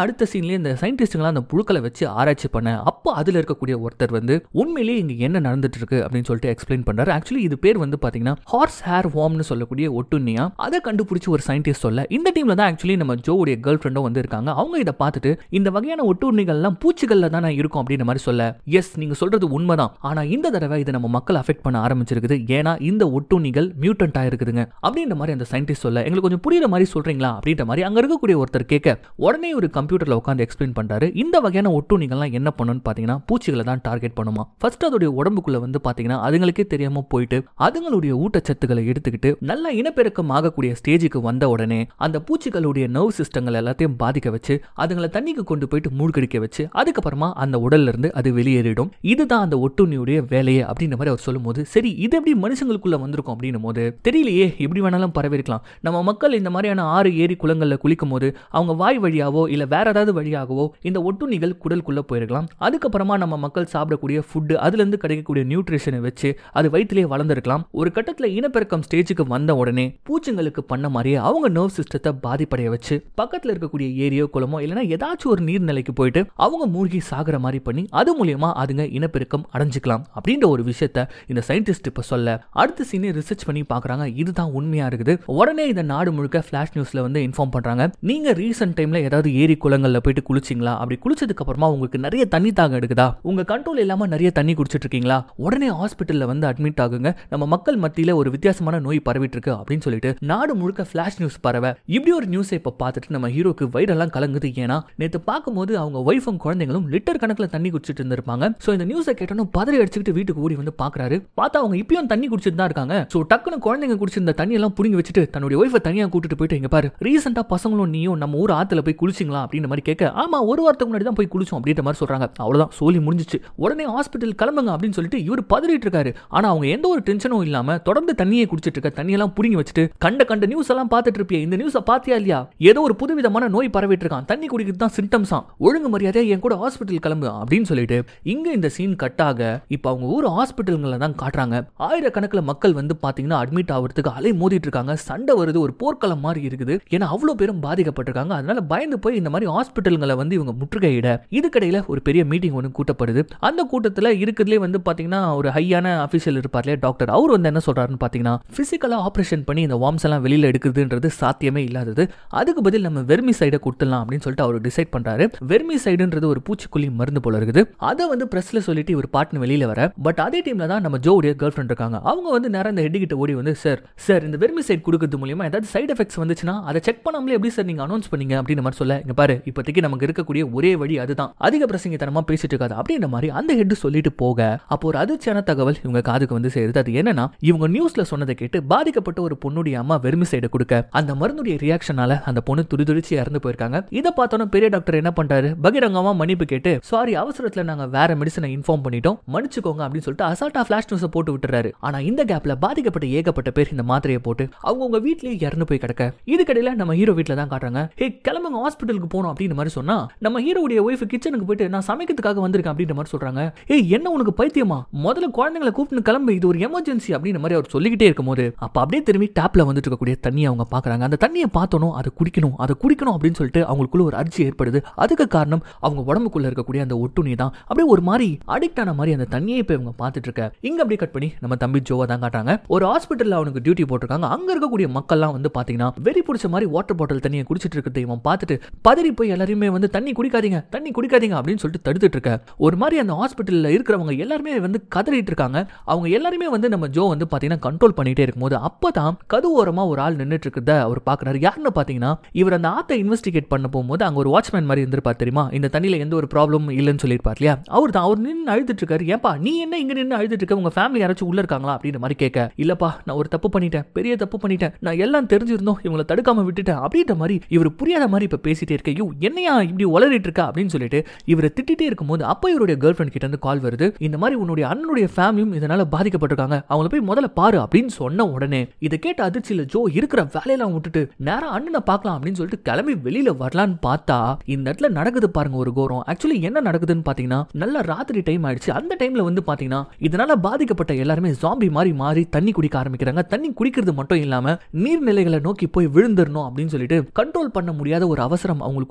டைம்லயே இந்த சயின்டிஸ்டுங்களாம் அந்த புழுக்களை வச்சு ஆராய்ச்சி பண்ண அப்போ அதுல இருக்கக்கூடிய ஒருத்தர் வந்து உண்மையிலேயே இங்க என்ன நடந்துட்டு இருக்கு அப்படின்னு சொல்லிட்டு எக்ஸ்பிளைன் பண்றாரு ஆக்சுவலி இது பேர் வந்து பாத்தீங்கன்னா ஹார்ஸ் ஹேர் வார்ம்னு சொல்லக்கூடிய ஒட்டுண்ணியா அதை கண்டுபிடிச்சு ஒரு சயின்டிஸ்ட் சொல்ல இந்த டீம்ல தான் ஆக்சுவலி நம்ம ஜோவுடைய கேர்ள் ஃப்ரெண்டும் வந்து இருக்காங்க அவங்க இதை பார்த்துட்டு இந்த வகையான ஒட்டுண்ணிகள்லாம் பூச்சிகள்ல தானே இருக்கும் அப்படின்ற மாதிரி சொல்ல எஸ் நீங்க சொல்றது உண்மைதான் ஆனா இந்த தடவை இது நம்ம மக்கள் அஃபெக்ட் பண்ண ஆரம்பிச்சிருக்குது ஏன்னா இந்த ஒட்டுண்ணிகள் மியூட்டன்ட் ஆயிருக்குதுங்க அப்படின்ற மாதிரி அந்த சயின்டிஸ்ட் சொல்ல எங்களுக்கு கொஞ்சம் புரியுற மாதிரி சொல்றீங்களா அப்படின்ற மாதிரி அங்க இருக்கக்கூடிய ஒருத்தர் கேட்க உடனே ஒரு கம்ப்யூட்டர்ல உட்காந்து எக்ஸ்பிளைன் பண்றாரு இந்த வகையான ஒட்டுண்ணிகள்லாம் என்ன பண்ணுன்னு பாத்தீங்கன்னா பூச்சிகளை தான் டார்கெட் பண்ணுமா ஃபர்ஸ்ட் அதோடைய உடம்புக்குள்ள வந்து பாத்தீங்கன்னா அதுங்களுக்கே தெரியாம போயிட்டு அதுங்களுடைய ஊட்டச்சத்துக்களை எடுத்துக்கிட்டு நல்ல இனப்பெருக்கம் ஆகக்கூடிய ஸ்டேஜுக்கு வந்த உடனே அந்த பூச்சிகளுடைய நர்வ் சிஸ்டங்கள் எல்லாத்தையும் பாதிக்க வச்சு அதுங்களை தண்ணிக்கு கொண்டு போயிட்டு மூழ்கடிக்க வச்சு அதுக்கப்புறமா அந்த உடல்ல இருந்து அது வெளியேறிடும் இதுதான் அந்த ஒட்டுண்ணியுடைய வேலையே அப்படின்ற மாதிரி அவர் சொல்லும்போது சரி இது எப்படி மனுஷங்களுக்குள்ள வந்திருக்கும் அப்படின்னும் போது தெரியலையே எப்படி வேணாலும் பரவிருக்கலாம் நம்ம மக்கள் இந்த மாதிரியான ஆறு ஏரி குளங்கள்ல குளிக்கும் போது அவங்க வாய் வழியாவோ இல்ல வேற ஏதாவது வழியாகவோ இந்த ஒட்டுண்ணிகள் குடலுக்குள்ள போயிருக்கலாம் அதுக்கப்புறமா நம்ம மக்கள் சாப்பிடக்கூடிய ஃபுட்டு அதுல இருந்து கிடைக்கக்கூடிய நியூட்ரிஷனை வச்சு அது வயிற்றிலே வளர்ந்துருக்கலாம் ஒரு கட்டத்துல இனப்பெருக்கம் ஸ்டேஜுக்கு வந்த உடனே பூச்சிங்களுக்கு பண்ண மாதிரியே அவங்க நர்வ் சிஸ்டத்தை பாதிப்படைய வச்சு பக்கத்துல இருக்கக்கூடிய ஏரியோ குளமோ இல்லைன்னா ஏதாச்சும் ஒரு நீர்நிலைக்கு போயிட்டு அவங்க மூழ்கி சாகுற மாதிரி பண்ணி அது மூலியமா அதுங்க இனப்பெருக்கம் அடைஞ்சுக்கலாம் அப்படின்ற ஒரு விஷயத்த இந்த சயின்டிஸ்ட் இப்ப சொல்ல அடுத்த சீனே ரிசர்ச் பண்ணி பாக்குறாங்க இதுதான் உண்மையா இருக்குது உடனே இந்த நாடு முழுக்க ஃபிளாஷ் நியூஸ்ல வந்து இன்ஃபார்ம் பண்றாங்க நீங்க ரீசெண்ட் டைம்ல ஏதாவது ஏரி குளங்கள்ல போயிட்டு குளிச்சிங்களா அப்படி குளிச்சதுக்கு அப்புறமா உங்களுக்கு நிறைய தண்ணி தாகம் எடுக்குதா உங்க கண்ட்ரோல் இல்லாம நிறைய தண்ணி குடிச்சிட்டு இருக்கீங்களா உடனே ஹாஸ்பிட்டல்ல வந்து அட்மிட் ஆகுங்க நம்ம மக்கள் மத்தியில ஒரு வித்தியாசமான நோய் பரவிட்டு இருக்கு அப்படின்னு சொல்லிட்டு நாடு முழுக்க ஃபிளாஷ் நியூஸ் பரவ இப்படி ஒரு நியூஸை இப்ப பார்த்துட்டு நம்ம ஹீரோக்கு வயிறெல்லாம் கலங்குது ஏன்னா நேத்து பார்க்கும்போது அவங்க ஒய்ஃபும் குழந்தைங்களும் லிட்டர் கணக்கில் தண்ணி குடிச்சிட்டு இருந்திருப்பாங்க ஸோ இந்த நியூஸை கேட்டோம் பதறி அடிச்சுக்கிட்டு வீட்டுக்கு ஓடி வந்து பாக்குறாரு பார்த்தா அவங்க இப்பயும் தண்ணி குடிச்சிட்டு தான் இருக்காங்க ஸோ டக்குனு குழந்தைங்க குடிச்சிருந்த தண்ணி எல்லாம் புடுங்கி வச்சுட்டு தன்னுடைய ஒய்ஃபை தனியா கூட்டிட்டு போயிட்டு இங்க பாரு ரீசெண்டா பசங்களும் நீயும் நம்ம ஊர் ஆத்துல போய் குளிச்சிங்களா அப்படின்ற மாதிரி கேட்க ஆமா ஒரு வாரத்துக்கு முன்னாடி தான் போய் குளிச்சோம் அப்படின்ற மாதிரி சொல்றாங்க அவ்வளவுதான் சோலி முடிஞ்சிச்சு உடனே ஹாஸ்பிட்டல் கிளம்புங்க அப்படின்னு சொல்லிட்டு இவர் பதறிட்டு இருக்காரு ஆனா அவங்க எந்த ஒரு டென்ஷனும் இல்லாம தொடர்ந்து தண்ணியை குடிச்சிட்டு இருக்க தண்ணியெல்லாம் புடுங்கி வச்சுட்டு கண்ட கண்ட நியூஸ் எல்லாம் பார்த்துட்டு இருப்பியா இந்த நியூஸை பாத்தியா இல்லையா ஏதோ ஒரு புதுவிதமான நோய் பரவிட்டு இருக்கான் தண்ணி குடிக்கிறது தான் சிம்டம்ஸா ஒழுங்கு மரியாதை என் கூட ஹாஸ்பிட்டல் கிளம்பு அப்படின்னு சொல்லிட்டு இங்க இந்த சீன் கட் ஆக இப்ப அவங்க ஊர் ஹாஸ்பிட்டல்களை தான் காட்டுறாங்க ஆயிரக்கணக்கில் மக்கள் வந்து பாத்தீங்கன்னா அட்மிட் ஆகிறதுக்கு அலை மோதிட்டு இருக்காங்க சண்டை வருது ஒரு போர்க்களம் மாதிரி இருக்குது ஏன்னா அவ்வளோ பேரும் பாதிக்கப்பட்டிருக்காங்க அதனால பயந்து போய் இந்த மாதிரி ஹாஸ்பிட்டல்களை வந்து இவங்க முற்றுகையிட இதுக்கடையில ஒரு பெரிய மீட்டிங் ஒன்று கூட்டப்படுது அந்த கூட்டத்தில் இருக்கிறதுலே வந்து பாத்தீங்கன்னா ஒரு ஹையான அஃபிஷியல் இருப்பார் இல்லையா டாக்டர் அவர் வந்து என்ன சொல்றாருன்னு பாத்தீங்கன்னா பிசிக்கலாக ஆப்ரேஷன் பண்ணி இந்த வார்ம்ஸ் எல்லாம் வெளியில எடுக்குதுன்றது சாத்தியமே இல்லாதது அதுக்கு பதில் நம்ம வெர்மி சைடை கொடுத்துடலாம் அப்படின்னு சொல்லிட்டு அவர் டிசைட் பண்றாரு வெர்மி சைடுன்றது ஒரு பூச்சிக்கொல்லி மருந்து போல இருக்குது அதை வந்து பிரஸ்ல சொல்லிட்டு இவர் பாட்டுன்னு வெளியில வர பட் அதே டீம்ல தான் நம்ம ஜோவுடைய கேர்ள் ஃப்ரெண்ட் இருக்காங்க அவங்க வந்து நேரம் இந்த ஹெட் கிட்ட ஓடி வந்து சார் சார் இந்த வெர்மி சைட் கொடுக்கறது மூலியமா ஏதாவது சைடு எஃபெக்ட்ஸ் வந்துச்சுன்னா அதை செக் பண்ணாமலே எப்படி சார் நீங்க அனௌன்ஸ் பண்ணீங்க அப்படின்ற மாதிரி சொல்ல இங்க பாரு இப்போதைக்கு நமக்கு இருக்கக்கூடிய ஒரே வழி அதுதான் அதிக பிரசங்கித்தனமா பேசிட்டு இருக்காது அப்படின்ற மாதிரி அந்த ஹெட் சொல்லிட்டு போக அப்போ ஒரு அதிர்ச்சியான தகவல் இவங்க காதுக்கு வந்து சேருது அது என்னன்னா இவங்க நியூஸ்ல சொன்னதை கேட்டு பாதிக்கப்பட்ட ஒரு பொண்ணுடைய அம்மா வெர்மி சைடு கொடுக்க அந்த மருந்துடைய ரியாக்ஷனால அந்த பொண்ணு துடிதுடிச்சு இறந்து போயிருக்காங்க இதை பார்த்தோன்னா பெரிய டாக்டர் என்ன பண்றாரு பகிரங்கமா மன்னிப்பு கேட்டு சாரி அவசரத்துல நாங்க வேற மெடிசனை இன்ஃபார்ம் பண்ணிட்டோம் மன்னிச்சுக்கோங்க அப்படின்னு சொல்லிட்டு அசால்ட்டா ஃபிளாஷ் நியூஸை போட்டு விட்டுறாரு ஆனா இந்த கேப்ல பாதிக்கப்பட்ட ஏகப்பட்ட பேர் இந்த மாத்திரையை போட்டு அவங்க உங்க வீட்லயே இறந்து போய் கிடக்க இதுக்கடையில நம்ம ஹீரோ வீட்ல தான் காட்டுறாங்க ஹே கிளம்புங்க ஹாஸ்பிட்டலுக்கு போகணும் அப்படின்ற மாதிரி சொன்னா நம்ம ஹீரோவுடைய ஒய்ஃப் கிச்சனுக்கு போயிட்டு நான் சமைக்கிறதுக்காக வந்திருக்கேன் அப்படின்ற மாதிரி சொல்றாங்க ஏய் என்ன உனக்கு பைத்தியமா முதல்ல குழந்தைங்களை கூப்பிட்டு கிளம்பு இது ஒரு எமர்ஜென்சி அப்படின்ற மாதிரி அவர் சொல்லிக்கிட்டே இருக்கும்போது அப்ப அப்படியே திரும்பி டேப்ல வந்துட்டு இருக்கக்கூடிய தண்ணியை அவங்க பாக்குறாங்க அந்த தண்ணியை பார்த்தோனும் அதை குடிக்கணும் அதை குடிக்கணும் அப்படின்னு சொல்லிட்டு அவங்களுக்குள்ள ஒரு அர்ஜி ஏற்படுது அதுக்கு காரணம் அவங்க உடம்புக்குள்ள இருக்கக்கூடிய அந்த ஒட்டுணி தான் அப்படியே ஒரு மாதிரி அடிக்ட் ஆன மாதிரி அந்த தண்ணியை இப்ப இவங்க பார்த்துட்டு இருக்க இங்க அப்படியே கட் பண்ணி நம்ம தம்பி ஜோவை தான் காட்டுறாங்க ஒரு ஹாஸ்பிட்டல்ல அவனுக்கு டியூட்டி போட்டிருக்காங்க அங்க இருக்கக்கூடிய மக்கள்லாம் வந்து பாத்தீங்கன்னா வெறி பிடிச்ச மாதிரி வாட்டர் பாட்டில் தண்ணியை குடிச்சிட்டு இருக்கிறத இவன் பார்த்துட்டு பதறி போய் எல்லாருமே வந்து தண்ணி குடிக்காதீங்க தண்ணி குடிக்காதீங்க அப்படின்னு சொல்லிட்டு தடுத்துட்டு இருக்க ஒரு மாதிரி அந்த ஹாஸ்பிட்டல்ல இருக்கிறவங்க எல்லாருமே வந்து கதறிட்டு இருக்காங்க அவங்க எல்லாருமே வந்து நம்ம ஜோ வந்து பாத்தீங்கன்னா கண்ட்ரோல் பண்ணிட்டே இருக்கும்போது அப்பதான் கது ஓரமா ஒரு ஆள் நின்னுட்டு இருக்கிறத அவர் பாக்குறாரு யாருன்னு பாத்தீங்கன்னா இவர் அந்த ஆத்தை இன்வெஸ்டிகேட் பண்ண போகும்போது அங்க ஒரு வாட்ச்மேன் மாதிரி இருந்திருப்பார் தெரியுமா இந்த தண்ணியில எந்த ஒரு ப்ராப்ளம் இல்லைன்னு சொல்லியிருப்பார் இல்லையா அவர் தான் அவர் நின்று அழுதுட்டு இருக்காரு ஏப்பா நீ என்ன இங்க நின்று அழுதுட்டு இருக்க உங்க ஃபேமிலி யாராச்சும் உள்ள இருக்காங்களா அப்படின்ற மாதிரி கேட்க இல்லப்பா நான் ஒரு தப்பு பண்ணிட்டேன் பெரிய தப்பு பண்ணிட்டேன் நான் எல்லாம் தெரிஞ்சிருந்தோம் இவங்களை தடுக்காம விட்டுட்டேன் அப்படின்ற மாதிரி இவர் புரியாத மாதிரி இப்ப பேசிட்டே இருக்க ஐயோ என்னையா இப்படி உளறிட்டு இருக்கா அப்படின்னு சொல்லிட்டு இவரை திட்டிட்டே இருக்கும்போது அப்போ இவருடைய கேர்ள் ஃப்ரெண்ட் கிட்ட இருந்து கால் வருது இந்த மாதிரி உன்னுடைய அண்ணனுடைய ஃபேமிலியும் இதனால பாதிக்கப்பட்டிருக்காங்க அவங்கள போய் முதல்ல பாரு அப்படின்னு சொன்ன உடனே இதை கேட்ட அதிர்ச்சியில ஜோ இருக்கிற வேலையெல்லாம் விட்டுட்டு நேரா அண்ணனை பார்க்கலாம் அப்படின்னு சொல்லிட்டு கிளம்பி வெளியில வரலான்னு பார்த்தா இந்த இடத்துல நடக்குது பாருங்க ஒரு கோரம் ஆக்சுவலி என்ன நடக்குதுன்னு பாத்தீங்கன்னா நல்ல ராத்திரி டைம் ஆயிடுச்சு அந்த டைம்ல வந்து பாத்தீங்கன்னா இதனால பாதிக்கப்பட்ட எல்லாருமே ஜாம்பி மாதிரி மாறி தண்ணி குடிக்க ஆரம்பிக்கிறாங்க தண்ணி குடிக்கிறது மட்டும் இல்லாம நீர்நிலைகளை நோக்கி போய் விழுந்துடணும் அப்படின்னு சொல்லிட்டு கண்ட்ரோல் பண்ண முடியாத ஒரு அவசரம் அவங்களுக்குள்ள வருது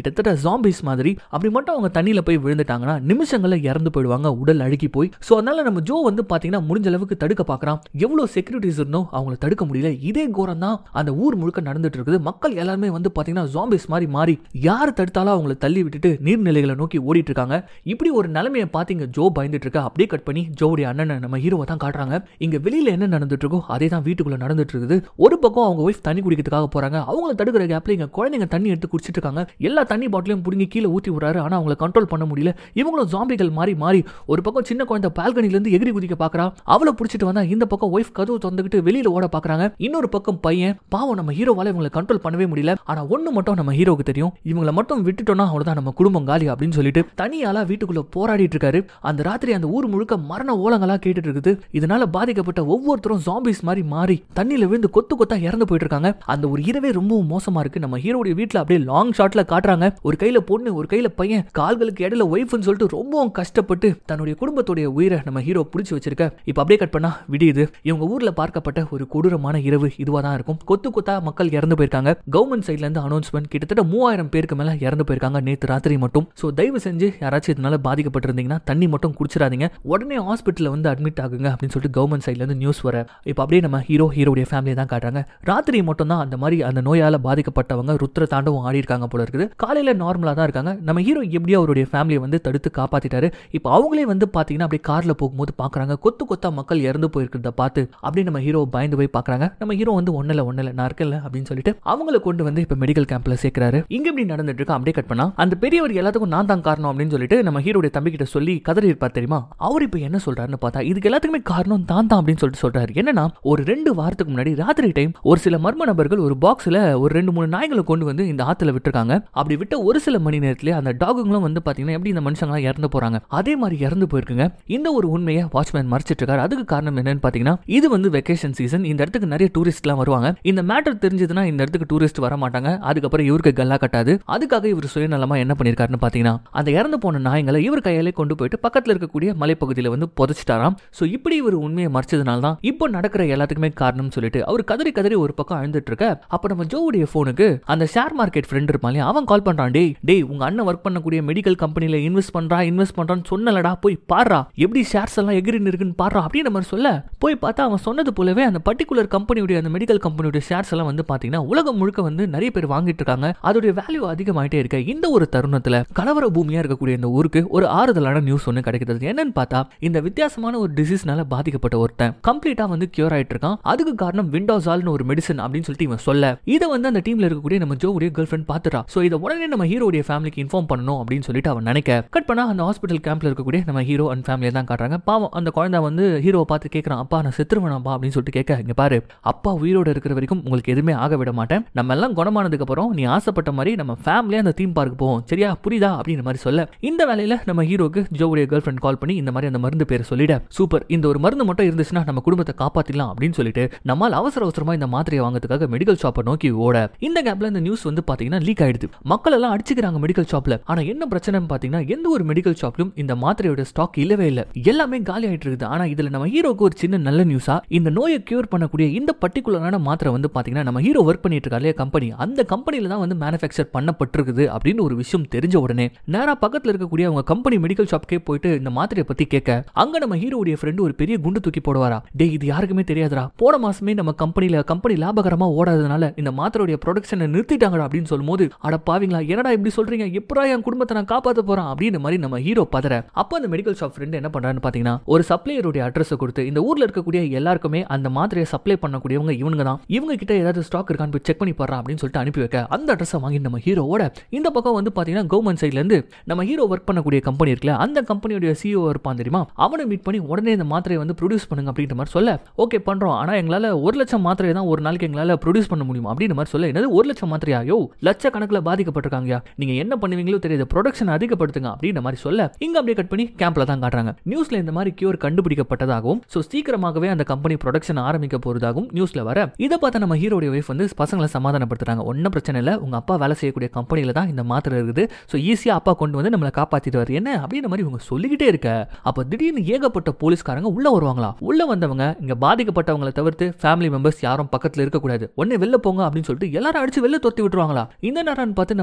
கிட்டத்தட்ட ஜாம்பிஸ் மாதிரி அப்படி மட்டும் அவங்க தண்ணியில போய் விழுந்துட்டாங்கன்னா நிமிஷங்கள்ல இறந்து போயிடுவாங்க உடல் அழுகி போய் ஸோ அதனால நம்ம ஜோ வந்து பாத்தீங்கன்னா முடிஞ்ச அளவுக்கு தடுக்க பார்க்கறான் எவ்வளவு செக்யூரிட்டிஸ் இருந்தோம் அவங்கள தடுக்க முடியல இதே கோரம் தான் அந்த ஊர் முழுக்க நடந்துட்டு இருக்குது மக்கள் எல்லாருமே வந்து பாத்தீங்கன்னா ஜாம்பிஸ் மாதிரி மாறி யார் தடுத்தாலும் அவங்கள தள்ளி விட்டுட்டு நீர்நிலைகளை நோக்கி ஓடிட்டு இருக்காங்க இப்படி ஒரு நிலைமையை பார்த்து இங்க ஜோ பயந்துட்டு இருக்க அப்படியே கட் பண்ணி ஜோவுடைய அண்ணனை நம்ம ஹீரோவை தான் காட்டுறாங்க இங்க வெளியில என்ன நடந்துட்டு இருக்கோ அதே தான் வீட்டுக்குள்ள நடந்துட்டு இருக்குது ஒரு பக்கம் அவங்க ஒய்ஃப் தண்ணி குடிக்கிறதுக்காக போறாங்க அவங்கள தடுக்கிற கேப்ல இங்க குழந்தைங்க தண்ணி எடுத்து குடிச்சிட்டு இருக்காங்க எல்லா தண்ணி பாட்டிலையும் புடுங்கி கீழே ஊத்தி விடுறாரு ஆனா அவங்கள கண்ட்ரோல் பண்ண முடியல இவங்களும் ஜாம்பிகள் மாறி மாறி ஒரு பக்கம் சின்ன குழந்தை பால்கனில இருந்து எகிரி குதிக்க பாக்குறா அவளை பிடிச்சிட்டு வந்தா இந்த பக்கம் ஒய்ஃப் கதவு திறந்துக்கிட்டு வெளியில ஓட பாக்குறாங்க இன்னொரு பக்கம் பையன் பாவம் நம்ம ஹீரோவால இவங்களை கண்ட்ரோல் பண்ணவே முடியல ஆனா ஒண்ணு மட்டும் நம்ம ஹீரோவுக்கு தெரியும் இவங்களை மட்டும் விட்டுட்டோம்னா அவ்வளவுதான் நம்ம குடும்பம் காலி அப்படின்னு சொல்லிட்டு தனியால வீட்டுக்குள்ள போராடிட்டு இருக்காரு அந்த ராத்திரி அந்த ஊர் முழுக்க மரண ஓலங்களா கேட்டுட்டு இருக்குது இதனால பாதிக்கப்பட்ட ஒவ்வொருத்தரும் ஜாம்பிஸ் மாதிரி மாறி தண்ணியில விழுந்து கொத்து கொத்தா இறந்து போயிட்டு இருக்காங்க அந்த ஒரு இரவே ரொம்பவும் மோசமா இருக்கு நம்ம ஹீரோடைய வீட்டுல அப்படியே லாங் ஷாட்ல காட்டுறாங்க ஒரு கையில பொண்ணு ஒரு கையில பையன் கால்களுக்கு இடையில ஒய்ஃப்னு சொல்லிட்டு ரொம்பவும் கஷ்டப்பட்டு தன்னுடைய குடும்பத்துடைய உயிரை நம்ம ஹீரோ பிடிச்சி வச்சிருக்க இப்ப அப்படியே கட் பண்ணா விடியுது இவங்க ஊர்ல பார்க்கப்பட்ட ஒரு கொடூரமான இரவு இதுவா தான் இருக்கும் கொத்து கொத்தா மக்கள் இறந்து போயிருக்காங்க கவர்மெண்ட் சைட்ல இருந்து அனௌன்ஸ்மெண்ட் கிட்டத்தட்ட மூவாயிரம் பேருக்கு மேல இறந்து போயிருக்காங்க நேத்து ராத்திரி மட்டும் சோ தயவு செஞ்சு யாராச்சும் இதனால பாதிக்கப்பட்டிருந்தீங்கன்னா தண்ணி மட்டும் குடிச்சிடாதீங்க உடனே ஹாஸ்பிட்டல்ல வந்து அட்மிட் ஆகுங்க அப்படின்னு சொல்லிட்டு கவர்மெண்ட் சைட்ல இருந்து நியூஸ் வர இப்ப அப்படியே நம்ம ஹீரோ ஹீரோடைய ஃபேமிலியை தான் காட்டுறாங்க ராத்திரி மட்டும் தான் அந்த மாதிரி அந்த நோயால பாதிக்கப்பட்டவங்க ருத்ர தாண்டவம் ஆடி இருக்காங்க போல இருக்குது காலையில நார்மலா தான் இருக்காங்க நம்ம ஹீரோ எப்படியோ அவருடைய ஃபேமிலியை வந்து தடுத்து காப்பாத்திட்டாரு இப்போ அவங்களே வந்து பாத்தீங்கன்னா அப்படியே கார்ல போகும்போது பாக்குறாங்க கொத்து கொத்தா மக்கள் இறந்து போயிருக்கிறத பார்த்து அப்படியே நம்ம ஹீரோ பயந்து போய் பாக்குறாங்க நம்ம ஹீரோ வந்து ஒன்னல ஒன்னல நான் இருக்கல அப்படின்னு சொல்லிட்டு அவங்கள கொண்டு வந்து இப்ப மெடிக்கல் கேம்ப்ல சேர்க்கிறாரு இங்க இப்படி நடந்துட்டு இருக்கு அப்படியே கட் பண்ணா அந்த பெரியவர் எல்லாத்துக்கும் நான் தான் காரணம் அப்படின்னு சொல்லிட்டு நம்ம ஹீரோடைய தம்பி கிட்ட சொல்லி கதறி இருப்பார் தெரியுமா அவர் இப்ப என்ன சொல்றாருன்னு பார்த்தா இதுக்கு எல்லாத்துக்குமே காரணம் தான் தான் அப்படின்னு சொல்லிட்டு சொல்றாரு என்னன்னா ஒரு ரெண்டு வாரத்துக்கு முன்னாடி ராத்திரி டைம் ஒரு சில மர்ம நபர்கள் ஒரு பாக்ஸ்ல ஒரு ரெண்டு மூணு நாய்களை கொண்டு வந்து இந்த ஆத்துல விட்டுருக்காங்க அப்படி விட்ட ஒரு சில மணி நேரத்திலே அந்த டாகுங்களும் வந்து பாத்தீங்கன்னா எப்படி இந்த மனுஷங்களாம் இறந்து போறாங்க அதே மாதிரி இறந்து போயிருக்குங்க இந்த ஒரு உண்மையை வாட்ச்மேன் மறைச்சிட்டு இருக்காரு அதுக்கு காரணம் என்னன்னு பாத்தீங்கன்னா இது வந்து வெக்கேஷன் சீசன் இந்த இடத்துக்கு நிறைய டூரிஸ்ட்லாம் வருவாங்க இந்த மேட்டர் தெரிஞ்சதுன்னா இந்த இடத்துக்கு டூரிஸ்ட் வர மாட்டாங்க அதுக்கப்புறம் இவருக்கு கல்லா கட்டாது அதுக்காக இவர் சுயநலமா என்ன பண்ணிருக்காருன்னு பாத்தீங்கன்னா அந்த இறந்து போன நாய்களை இவர் கையாலே கொண்டு போயிட்டு பக்கத்துல இருக்கக்கூடிய மலைப்பகுதியில வந்து புதைச்சிட்டாராம் சோ இப்படி இவர் உண்மையை மறைச்சதுனால தான் இப்போ நடக்கிற எல்லாத்துக்குமே காரணம் சொல்லிட்டு அவர் கதறி கதறி ஒரு பக்கம் அழுந்துட்டு இருக்க அப்ப நம்ம ஜோவுடைய போனுக்கு அந்த ஷேர் மார்க்கெட் ஃப்ரெண்ட் இருப்பான் இல்லையா அவன் கால் பண்றான் டேய் டேய் உங்க அண்ணன் ஒர்க் பண்ணக்கூடிய மெடிக்கல் கம்பெனில இன்வெஸ்ட் பண்றா இன்வெஸ்ட் பண்றான்னு சொன்னலடா போய் பாடுறா எப்படி ஷேர்ஸ் எல்லாம் எகிரின்னு இருக்குன்னு பாடுறா அப்படின்னு மாதிரி சொல்ல போய் பார்த்தா அவன் சொன்னது போலவே அந்த பர்டிகுலர் கம்பெனியுடைய அந்த மெடிக்கல் கம்பெனியுடைய ஷேர்ஸ் எல்லாம் வந்து பாத்தீங்கன்னா உலகம் முழுக்க வந்து நிறைய பேர் வாங்கிட்டு இருக்காங்க அதோடைய வேல்யூ அதிகமாயிட்டே இருக்க இந்த ஒரு தருணத்துல கலவர பூமியா இருக்கக்கூடிய இந்த ஊருக்கு ஒரு ஆறுதலான நியூஸ் ஒன்று கிடைக்கிறது என்னன்னு பார்த்தா இந்த வித்தியாசமான ஒரு டிசீஸ்னால பாதிக்கப்பட்ட ஒருத்தன் கம்ப்ளீட்டா வந்து கியூர் ஆயிட்டு இருக்கான் அதுக்கு காரணம் விண்டோசால்னு ஒரு மெடிசன் அப்படின்னு சொல்லிட்டு இவன் சொல்ல இதை வந்து அந்த டீம்ல இருக்கக்கூடிய நம்ம ஜோவுடைய கேர்ள் ஃப்ரெண்ட் பார்த்துட்டா ஸோ இதை உடனே நம்ம ஹீரோடைய ஃபேமிலிக்கு இன்ஃபார்ம் பண்ணணும் அப்படின்னு சொல்லிட்டு அவன் நினைக்க கட் பண்ணா அந்த ஹாஸ்பிட்டல் கேம்ப்ல இருக்கக்கூடிய நம்ம ஹீரோ அண்ட் ஃபேமிலியை தான் காட்டுறாங்க பாவம் அந்த குழந்தை வந்து ஹீரோவை பார்த்து கேட்கறான் அப்பா நான் செத்துருவேனாப்பா அப்படின்னு சொல்லிட்டு கேட்க இங்க பாரு அப்பா உயிரோட இருக்கிற வரைக்கும் உங்களுக்கு எதுவுமே ஆக விட மாட்டேன் நம்ம எல்லாம் குணமானதுக்கு அப்புறம் நீ ஆசைப்பட்ட மாதிரி நம்ம ஃபேமிலியா அந்த தீம் பார்க் போவோம் சரியா புரியுதா அப்படின்ற மாதிரி சொல்ல இந்த வேலையில நம்ம ஹீரோக்கு ஜோவுடைய கேர்ள் ஃப்ரெண்ட் கால் பண்ணி இந்த மாதிரி அந்த மருந்து பேரை சொல்லிட சூப்பர் இந்த ஒரு மருந்து மட்டும் இருந்துச்சுன்னா நம்ம குடும்பத்தை காப்பாத்திடலாம் அப்படின்னு சொல்லிட்டு நம்மால் அவசர அவசரமா இந்த மாத்திரையை வாங்குறதுக்காக மெடிக்கல் ஷாப்பை நோக்கி ஓட இந்த கேப்ல இந்த நியூஸ் வந்து பாத்தீங்கன்னா லீக் ஆயிடுது மக்கள் எல்லாம் அடிச்சுக்கிறாங்க மெடிக்கல் ஷாப்ல ஆனா என்ன பிரச்சனைன்னு பாத்தீங்கன்னா எந்த ஒரு மெடிக்கல் ஷாப்லயும் இந்த மாத்திரையோட ஸ்டாக் இல்லவே இல்ல எல்லாமே காலி ஆயிட்டு இருக்குது ஆனா இதுல நம்ம ஹீரோக்கு ஒரு சின்ன நல்ல நியூஸா இந்த நோயை கியூர் பண்ணக்கூடிய இந்த பர்டிகுலரான மாத்திரை வந்து பாத்தீங்கன்னா நம்ம ஹீரோ ஒர்க் பண்ணிட்டு இருக்காரு கம்பெனி அந்த கம்பெனில தான் வந்து மேனுஃபேக்சர் பண்ணப்பட்டிருக்குது அப்படின்னு ஒரு விஷயம் தெரிஞ்ச உடனே நேரா பக்கத்துல இருக்கக்கூடிய அவங்க கம்பெனி மெடிக்கல் ஷாப்க்கே போயிட்டு இந்த மாத்திரையை பத்தி கேட்க அங்க நம்ம ஹீரோடைய ஃப்ரெண்டு ஒரு பெரிய குண்டு தூக்கி போடுவாரா டேய் இது யாருக்குமே தெரியாதுடா போன மாசமே நம்ம கம்பெனில கம்பெனி லாபகரமா ஓடாததுனால இந்த மாத்திரையுடைய ப்ரொடக்ஷனை நிறுத்திட்டாங்கடா அப்படின்னு சொல்லும்போது அட பாவீங்களா என்னடா இப்படி சொல்றீங்க எப்படா என் குடும்பத்தை நான் காப்பாத்த போறேன் அப்படின்னு மாதிரி நம்ம ஹீரோ பதற அப்ப அந்த மெடிக்கல் ஷாப் ஃப்ரெண்ட் என்ன பண்றான்னு பாத்தீங்கன்னா ஒரு சப்ளையருடைய அட்ரஸ் கொடுத்து இந்த ஊர்ல இருக்கக்கூடிய எல்லாருக்குமே அந்த மாத்திரையை சப்ளை பண்ணக்கூடியவங்க இவங்க தான் இவங்க கிட்ட ஏதாவது ஸ்டாக் இருக்கான்னு போய் செக் பண்ணி பாடுறா அப்படின்னு சொல்லிட்டு அனுப்பி வைக்க அந்த அட்ரஸை வாங்கி நம்ம ஹீரோவோட இந்த பக்கம் வந்து பாத்தீங்கன்னா கவர்மெண்ட் சைட்ல இருந்து நம்ம ஹீரோ ஒர்க் பண்ணக்கூடிய கம்பெனி இருக்குல்ல அந்த கம்பெனியோட சிஓ இருப்பான் தெரியுமா அவனை மீட் பண்ணி உடனே இந்த மாத்திரையை வந்து ப்ரொடியூஸ் பண்ணுங்க அப்படின்ற மாதிரி சொல்ல ஓகே பண்றோம் ஆனா எங்களால ஒரு லட்சம் மாத்திரை தான் ஒரு நாளைக்கு எங்களால ப்ரொடியூஸ் பண்ண முடியும் அப்படின்ற மாதிரி சொல்ல என்னது ஒரு லட்சம் மாத்திரையா யோ லட்சக்கணக்கில் பாதிக்கப்பட்டிருக்காங்க நீங்க என்ன பண்ணுவீங்களோ தெரியாது ப்ரொடக்ஷன் அதிகப்படுத்துங்க அப்படின்ற மாதிரி சொல்ல இங்க அப்படியே கட் பண்ணி கேம்ப்ல தான் காட்டுறாங்க நியூஸ்ல இந்த மாதிரி கியூர் கண்டுபிடிக்கப்பட்டதாகவும் ஸோ சீக்கிரமாகவே அந்த கம்பெனி ப்ரொடக்ஷன் ஆரம்பிக்க போறதாகவும் நியூஸ்ல வர இதை பார்த்த நம்ம ஹீரோடைய ஒய்ஃப் வந்து பசங்களை சமாதானப்படுத்துறாங்க ஒன்றும் பிரச்சனை இல்லை உங்க அப்பா வேலை செய்யக்கூடிய கம்பெனில தான் இந்த மாத்திரை இருக்குது ஸோ ஈஸியா அப்பா கொண்டு வந்து நம்மளை காப்பாத்திடுவார் என்ன அப்படின்ற மாதிரி இவங்க சொல்லிக்கிட்டே இருக்க அப்ப திடீர்னு ஏகப்பட்ட போலீஸ்காரங்க உள்ள வருவாங்களா உள்ள வந்தவங்க இங்க பாதிக்கப்பட்டவங்களை தவிர்த்து ஃபேமிலி மெம்பர்ஸ் யாரும் பக்கத்துல இருக்கக்கூடாது உடனே வெளில போங்க அப்படின்னு சொல்லிட்டு எல்லாரும் அடிச்சு வெளில துரத்தி விட்டுருவாங்களா இந்த நேரம் பார்த்து நம்ம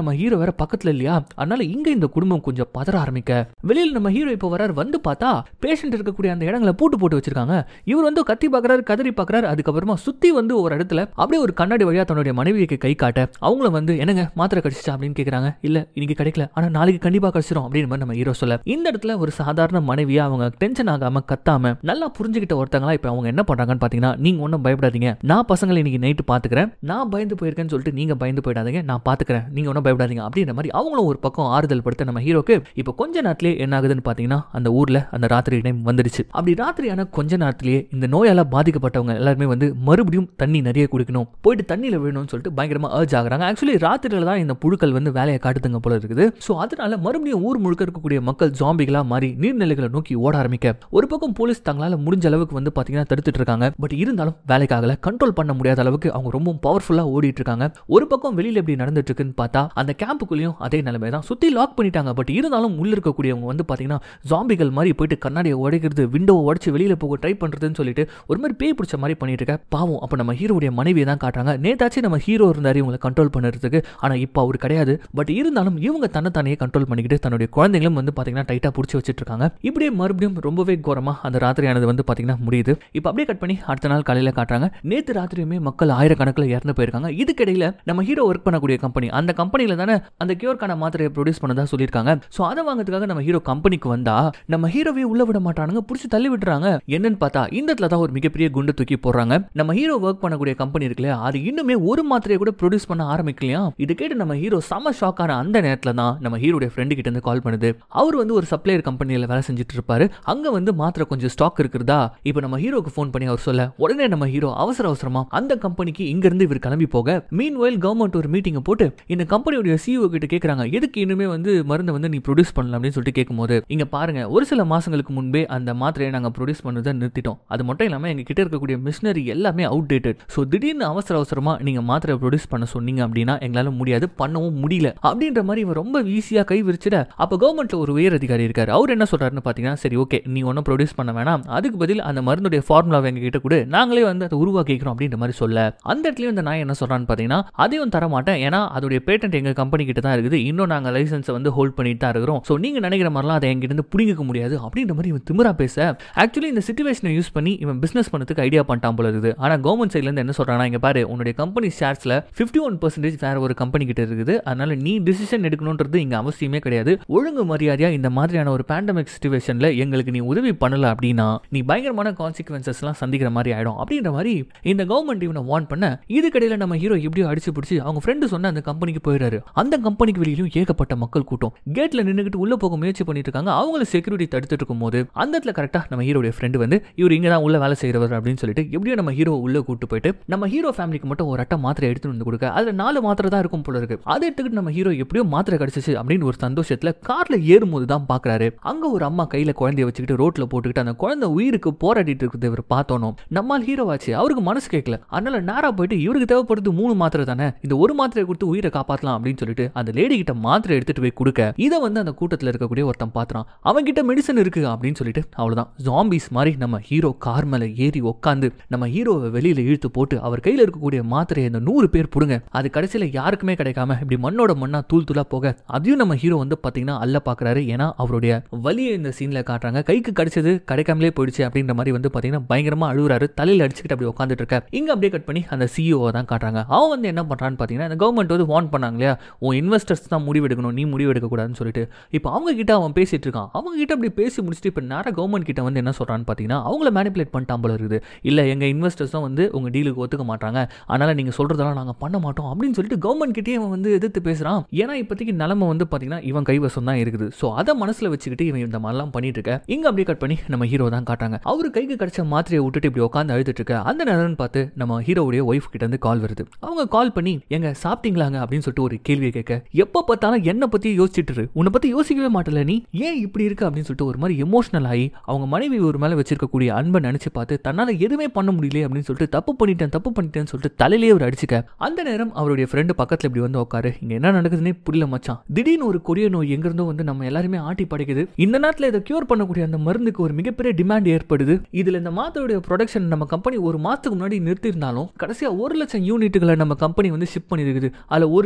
நம்ம ஹீரோ வேற பக்கத்துல இல்லையா அதனால இங்க இந்த குடும்பம் கொஞ்சம் பதற ஆரம்பிக்க வெளியில நம்ம ஹீரோ இப்போ வரார் வந்து பார்த்தா பேஷண்ட் இருக்கக்கூடிய அந்த இடங்களை பூட்டு போட்டு வச்சிருக்காங்க இவர் வந்து கத்தி பார்க்கறாரு கதறி பார்க்கறாரு அதுக்கப்புறமா சுத்தி வந்து ஒரு இடத்துல அப்படியே ஒரு கண்ணாடி வழியா தன்னுடைய மனைவிக்கு கை காட்ட அவங்கள வந்து என்னங்க மாத்திரை கிடைச்சிச்சா அப்படின்னு கேக்குறாங்க இல்ல இன்னைக்கு கிடைக்கல ஆனா நாளைக்கு கண்டிப்பா கிடைச்சிரும் அப்படின்னு மாதிரி நம்ம ஹீரோ சொல்ல இந்த இடத்துல ஒரு சாதாரண மனைவியா அவங்க டென்ஷன் ஆகாம கத்தாம நல்லா புரிஞ்சுக்கிட்ட ஒருத்தங்களா இப்ப அவங்க என்ன பண்றாங்கன்னு பாத்தீங்கன்னா நீங்க ஒன்றும் பயப்படாதீங்க நான் பசங்களை இன்னைக்கு நைட்டு பாத்துக்கிறேன் நான் பயந்து போயிருக்கேன்னு சொல்லிட்டு நீங்க பயந்து போயிடாதீங்க நான் பாத்துக்கிறேன் நீங்க ஒன்றும் பயப்படாதீங்க அப்படின்ற மாதிரி அவங்களும் ஒரு பக்கம் ஆறுதல் படுத்த நம்ம ஹீரோக்கு இப்போ கொஞ்ச நேரத்திலே என்ன ஆகுதுன்னு பாத்தீங்கன்னா அந்த ஊர்ல அந்த ராத்திரி டைம் வந்துடுச்சு அப்படி ராத்திரியான கொஞ்ச நேரத்திலேயே இந்த நோயால பாதிக்கப்பட்டவங்க எல்லாருமே வந்து மறுபடியும் தண்ணி நிறைய குடிக்கணும் போயிட்டு தண்ணியில விழணும்னு சொல்லிட்டு பயங்கரமா அர்ஜ் ஆகுறாங்க ஆக்சுவலி ராத்திரியில தான் இந்த புழுக்கள் வந்து வேலையை காட்டுதுங்க போல இருக்குது ஸோ அதனால மறுபடியும் ஊர் முழுக்க இருக்கக்கூடிய மக்கள் ஜாம்பிகளா மாறி நீர்நிலைகளை நோக்கி ஓட ஆரம்பிக்க ஒரு பக்கம் போலீஸ் தங்களால முடிஞ்ச அளவுக்கு வந்து பாத்தீங்கன்னா தடுத்துட்டு இருக்காங்க பட் இருந்தாலும் வேலைக்காகல கண்ட்ரோல் பண்ண முடியாத அளவுக்கு அவங்க ரொம்ப பவர்ஃபுல்லா ஓடிட்டு இருக்காங்க ஒரு பக்கம் வெளியில எப்படி நடந்துட்டு இருக்குன்னு பார்த்தா அந்த கேம்புக்குள்ளேயும் அதே நிலைமை தான் சுத்தி லாக் பண்ணிட்டாங்க பட் இருந்தாலும் உள்ள இருக்கக்கூடியவங்க வந்து பாத்தீங்கன்னா ஜாம்பிகள் மாதிரி போயிட்டு கண்ணாடியை உடைக்கிறது விண்டோவை உடைச்சு வெளியில போக ட்ரை பண்றதுன்னு சொல்லிட்டு ஒரு மாதிரி பேய் பிடிச்ச மாதிரி பண்ணிட்டு இருக்க பாவம் அப்ப நம்ம ஹீரோடைய மனைவியை தான் காட்டுறாங்க நேதாச்சும் நம்ம ஹீரோ இருந்தாரு இவங்களை கண்ட்ரோல் பண்ணுறதுக்கு ஆனா இப்போ அவர் கிடையாது பட் இருந்தாலும் இவங்க தன்னைத்தானே கண்ட்ரோல் பண்ணிக்கிட்டு தன்னுடைய குழந்தைகளும் வந்து பாத்தீங்கன்னா டைட்டா பிடிச்சி வச்சிட்டு இருக்காங்க இப்படியே மறுபடியும் ரொம்பவே கோரமா அந்த ராத்திரியானது வந்து பாத்தீங்கன்னா முடியுது இப்போ அப்படியே கட் பண்ணி அடுத்த நாள் காலையில காட்டுறாங்க நேத்து ராத்திரியுமே மக்கள் ஆயிரக்கணக்கில் இறந்து போயிருக்காங்க இதுக்கிடையில நம்ம ஹீரோ ஒர்க் பண்ணக்கூடிய கம்பெனி அந்த கம்பெனில தானே அந்த கியூர்க்கான மாத்திரையை ப்ரொடியூஸ் பண்ணதா சொல்லியிருக்காங்க ஸோ அதை வாங்குறதுக்காக நம்ம ஹீரோ கம்பெனிக்கு வந்தா நம்ம ஹீரோவே உள்ள விட மாட்டானுங்க பிடிச்சி தள்ளி விட்டுறாங்க என்னன்னு பார்த்தா இந்த இடத்துல தான் ஒரு மிகப்பெரிய குண்டு தூக்கி போடுறாங்க நம்ம ஹீரோ ஒர்க் பண்ணக்கூடிய கம்பெனி இருக்குல்ல அது இன்னுமே ஒரு மாத்திரையை கூட ப்ரொடியூஸ் பண்ண ஆரம்பிக்கலையா இது கேட்டு நம்ம ஹீரோ செம ஷாக் ஆன அந்த நேரத்தில் தான் நம்ம ஹீரோடைய ஃப்ரெண்டு கிட்ட இருந்து கால் பண்ணுது அவர் வந்து ஒரு சப்ளையர் கம்பெனியில் வேலை செஞ்சுட்டு இருப்பாரு அங்க வந்து மாத்திரை கொஞ்சம் ஸ்டாக் இருக்குதா இப்போ நம்ம ஹீரோக்கு ஃபோன் பண்ணி அவர் சொல்ல உடனே நம்ம ஹீரோ அவசர அவசரமா அந்த கம்பெனிக்கு இங்க இருந்து இவர் கிளம்பி போக மீன் வயல் கவர்மெண்ட் ஒரு மீட்டிங்கை போட்டு இந்த கம்பெனியுடைய சிஓ கிட்ட கேட்குறாங்க எதுக்கு இனிமே வந்து மருந்தை வந்து நீ ப்ரொடியூஸ் பண்ணலாம் அப்படின்னு சொல்லிட்டு கேட்கும்போது இங்க பாருங்க ஒரு சில மாசங்களுக்கு முன்பே அந்த மாத்திரையை நாங்கள் ப்ரொடியூஸ் பண்ணதை நிறுத்திட்டோம் அது மட்டும் இல்லாமல் எங்க கிட்ட இருக்கக்கூடிய மிஷினரி எல்லாமே அவுடேட்டட் ஸோ திடீர்னு அவசர அவசரமா நீங்க மாத்திரை ப்ரொடியூஸ் பண்ண சொன்னீங்க அப்படின்னா எங்களால முடியாது பண்ணவும் முடியல அப்படின்ற மாதிரி இவன் ரொம்ப ஈஸியா கை விரிச்சிட அப்போ கவர்மெண்ட்ல ஒரு உயர் அதிகாரி இருக்காரு அவர் என்ன சொல்றாருன்னு பார்த்தீங்கன்னா சரி ஓகே நீ ஒன்றும் ப்ரொடியூஸ் பண்ண வேணாம் அதுக்கு பதில் அந்த மருந்துடைய ஃபார்முலாவை எங்க கிட்ட கூட நாங்களே வந்து அதை உருவாக்கிக்கிறோம் அப்படின்ற மாதிரி சொல்ல அந்த இடத்துலயும் இந்த நாய் என்ன சொல்றான்னு பார்த்தீங்கன்னா அதையும் தர மாட்டேன் ஏன்னா அதோடைய பேட்டன்ட் எங்க கம்பெனி கிட்ட தான் இருக்குது இன்னும் நாங்கள் லைசன்ஸை வந்து ஹோல்ட் பண்ணிட்டு தான் இருக்கிறோம் ஸோ நீங்க நினைக்கிற மாதிரிலாம் அதை எங்கிட்ட இருந்து பிடிக்க முடியாது அப்படின்ற மாதிரி இவன் திமிரா பேச ஆக்சுவலி இந்த சுச்சுவேஷனை யூஸ் பண்ணி இவன் பிசினஸ் பண்ணதுக்கு ஐடியா பண்ணிட்டான் போல இருக்குது ஆனா கவர்மெண்ட் சைட்ல இருந்து என்ன சொல்றாங்கன்னா இங்க பாரு உன்னுடைய கம்பெனி ஷேர்ஸ்ல ஃபிஃப்டி ஒன் பர்சன்டேஜ் வேற ஒரு கம்பெனி கிட்ட இருக்குது அதனால நீ டிசிஷன் எடுக்கணுன்றது இங்க அவசியமே கிடையாது ஒழுங்கு மரியாதையா இந்த மாதிரியான ஒரு பேண்டமிக் சுச்சுவேஷன்ல எங்களுக்கு நீ உதவி பண்ணல அப்படின்னா நீ பயங்கரமான கான்சிக்வன்சஸ் எல்லாம் சந்திக்கிற மாதிரி ஆயிடும் அப்படின்ற மாதிரி இந்த கவர்மெண்ட் இவனை வார்ன் பண்ண இதுக்கடையில நம்ம ஹீரோ எப்படியோ அடிச்சு பிடிச்சி அவங்க ஃப்ரெண்டு சொன்ன அந்த கம்பெனிக்கு போயிடுறாரு அந்த கம்பெனிக்கு வெளியிலும் ஏகப்பட்ட மக்கள் கூட்டம் கேட்ல நின்றுக்கிட்டு உள்ள போக முயற்சி பண்ணிட்டு இருக்காங்க அவங்கள செக்யூரிட்டி தடுத்துட்டு இருக்கும்போது அந்த இடத்துல கரெக்டா நம்ம ஹீரோடைய ஃப்ரெண்டு வந்து இவர் இங்க தான் உள்ள வேலை செய்யறவர் அப்படின்னு சொல்லிட்டு எப்படியோ நம்ம ஹீரோ உள்ள கூட்டு போயிட்டு நம்ம ஹீரோ ஃபேமிலிக்கு மட்டும் ஒரு அட்டை மாத்திரை எடுத்துட்டு வந்து கொடுக்க அதுல நாலு மாத்திரை தான் இருக்கும் போல இருக்கு அதை எடுத்துக்கிட்டு நம்ம ஹீரோ எப்படியோ மாத்திரை கிடைச்சிச்சு அப்படின்னு ஒரு சந்தோஷத்துல கார்ல ஏறும்போது தான் பாக்குறாரு அங்க ஒரு அம்மா கையில குழந்தைய வச்சுக்கிட்டு ரோட்ல போட்டுக்கிட்டு அந்த குழந்தை உயிருக்கு போராடிட்டு இருக்கிறது இவர் பார்த்தோனும் நம்மால் ஹீரோ ஆச்சு அவருக்கு மனசு கேட்கல அதனால நேரா போயிட்டு இவருக்கு தேவைப்படுறது மூணு மாத்திரை தானே இந்த ஒரு மாத்திரை கொடுத்து உயிரை காப்பாத்தலாம் அப்படின்னு சொல்லிட்டு அந்த லேடி கிட்ட மாத்திரை எடுத்துட்டு போய் கொடுக்க இதை வந்து அந்த கூட்டத்தில் இருக்கக்கூடிய ஒருத்தன் பாத்துறான் அவன் கிட்ட மெடிசன் இருக்கு அப்படின்னு சொல்லிட்டு அவ்வளவுதான் ஜாம்பிஸ் மாதிரி நம்ம ஹீரோ கார் மேல ஏறி உட்காந்து நம்ம ஹீரோவை வெளியில இழுத்து போட்டு அவர் கையில இருக்கக்கூடிய மாத்திரையை இந்த நூறு பேர் புடுங்க அது கடைசியில யாருக்குமே கிடைக்காம இப்படி மண்ணோட மண்ணா தூள் தூளா போக அதையும் நம்ம ஹீரோ வந்து பாத்தீங்கன்னா அல்ல பாக்குறாரு ஏன்னா அவருடைய வலியை இந்த சீன்ல காட்டுறாங்க கைக்கு கிடைச்சது கிடைக்காமலே போயிடுச்சு அப்படின்ற மாதிரி வந்து பாத்தீங்கன்னா பயங்கரமா அழுகுறாரு தலையில அடிச்சுக்கிட்டு அப்படி உட்காந்துட்டு இருக்க இங்க அப்படியே கட் பண்ணி அந்த சிஇஓ தான் காட்டுறாங்க அவன் வந்து என்ன பண்றான்னு பாத்தீங்கன்னா இந்த கவர்மெண்ட் வந்து வார்ன் பண்ணாங்க இல்லையா உன் இன்வெஸ்டர்ஸ் தான் முடிவெடுக்கணும் நீ முடிவெடுக்க கூடாதுன்னு சொல்லிட்டு இப்போ அவங்க கிட்ட அவன் பேசிட்டு இருக்கான் அவங்க கிட்ட அப்படி பேசி முடிச்சுட்டு இப்போ நேரம் கவர்மெண்ட் கிட்ட வந்து என்ன சொல்றான்னு பாத்தீங்கன்னா அவங்கள மேனிப்புலேட் பண்ணிட்டான் போல இருக்குது இல்ல எங்க இன்வெஸ்டர்ஸ் தான் வந்து உங்க டீலுக்கு ஒத்துக்க மாட்டாங்க அதனால நீங்க சொல்றதெல்லாம் நாங்க பண்ண மாட்டோம் அப்படின்னு சொல்லிட்டு கவர்மெண்ட் கிட்டே அவன் வந்து எதிர்த்து பேசுறான் ஏன்னா இப்போதைக்கு நிலைமை வந்து பாத்தீங்கன்னா இவன் கைவசம் தான் இருக்குது ஸோ அதை மனசுல வச்சுக்கிட்டு இவன் இந்த மாதிரிலாம் பண்ணிட்டு இருக்க இங்க அப்படியே கட் பண்ணி நம்ம ஹீரோ தான் காட்டுறாங்க அவரு கைக்கு கிடைச்ச மாத்திரையை விட்டுட்டு இப்படி உட்காந்து அழுதுட்டு இருக்க அந்த நேரம்னு பார்த்து நம்ம ஹீரோவுடைய ஒய்ஃப் கிட்ட இருந்து கால் வருது அவங்க கால் பண்ணி எங்க சாப்பிட்டீங்களாங்க அப்படின்னு சொல்லிட்டு ஒரு கேள்வியை கேட்க எப்ப பார்த்தாலும் என்ன பத்தி யோசிச்சுட்டு இரு. உன்னை பத்தி யோசிக்கவே மாட்டல நீ ஏன் இப்படி இருக்கு அப்படின்னு சொல்லிட்டு ஒரு மாதிரி எமோஷனல் ஆகி அவங்க மனைவி ஒரு மேல வச்சிருக்கக்கூடிய அன்பை நினைச்சு பார்த்து தன்னால எதுவுமே பண்ண முடியல அப்படின்னு சொல்லிட்டு தப்பு பண்ணிட்டேன் தப்பு பண்ணிட்டேன்னு சொல்லிட்டு தலையிலேயே அவர் அடிச்சுக்க அந்த நேரம் அவருடைய ஃப்ரெண்டு பக்கத்துல இப்படி வந்து உட்காரு இங்க என்ன நடக்குதுன்னே புரியல மச்சான் திடீர்னு ஒரு கொடிய நோய் எங்கிருந்தோ வந்து நம்ம எல்லாருமே ஆட்டி படைக்குது இந்த நேரத்தில் இதை கியூர் பண்ணக்கூடிய அந்த மருந்துக்கு ஒரு மிகப்பெரிய டிமாண்ட் ஏற்படுது இதுல இந்த மாத்திரையுடைய ப்ரொடக்ஷன் நம்ம கம்பெனி ஒரு மாசத்துக்கு முன்னாடி நிறுத்தியிருந்தாலும் கடைசியா ஒரு லட்சம் யூனிட்டுகளை நம்ம கம்பெனி வந்து ஷிப் பண்ணியிருக்குது அதுல ஒரு யூனிட்ல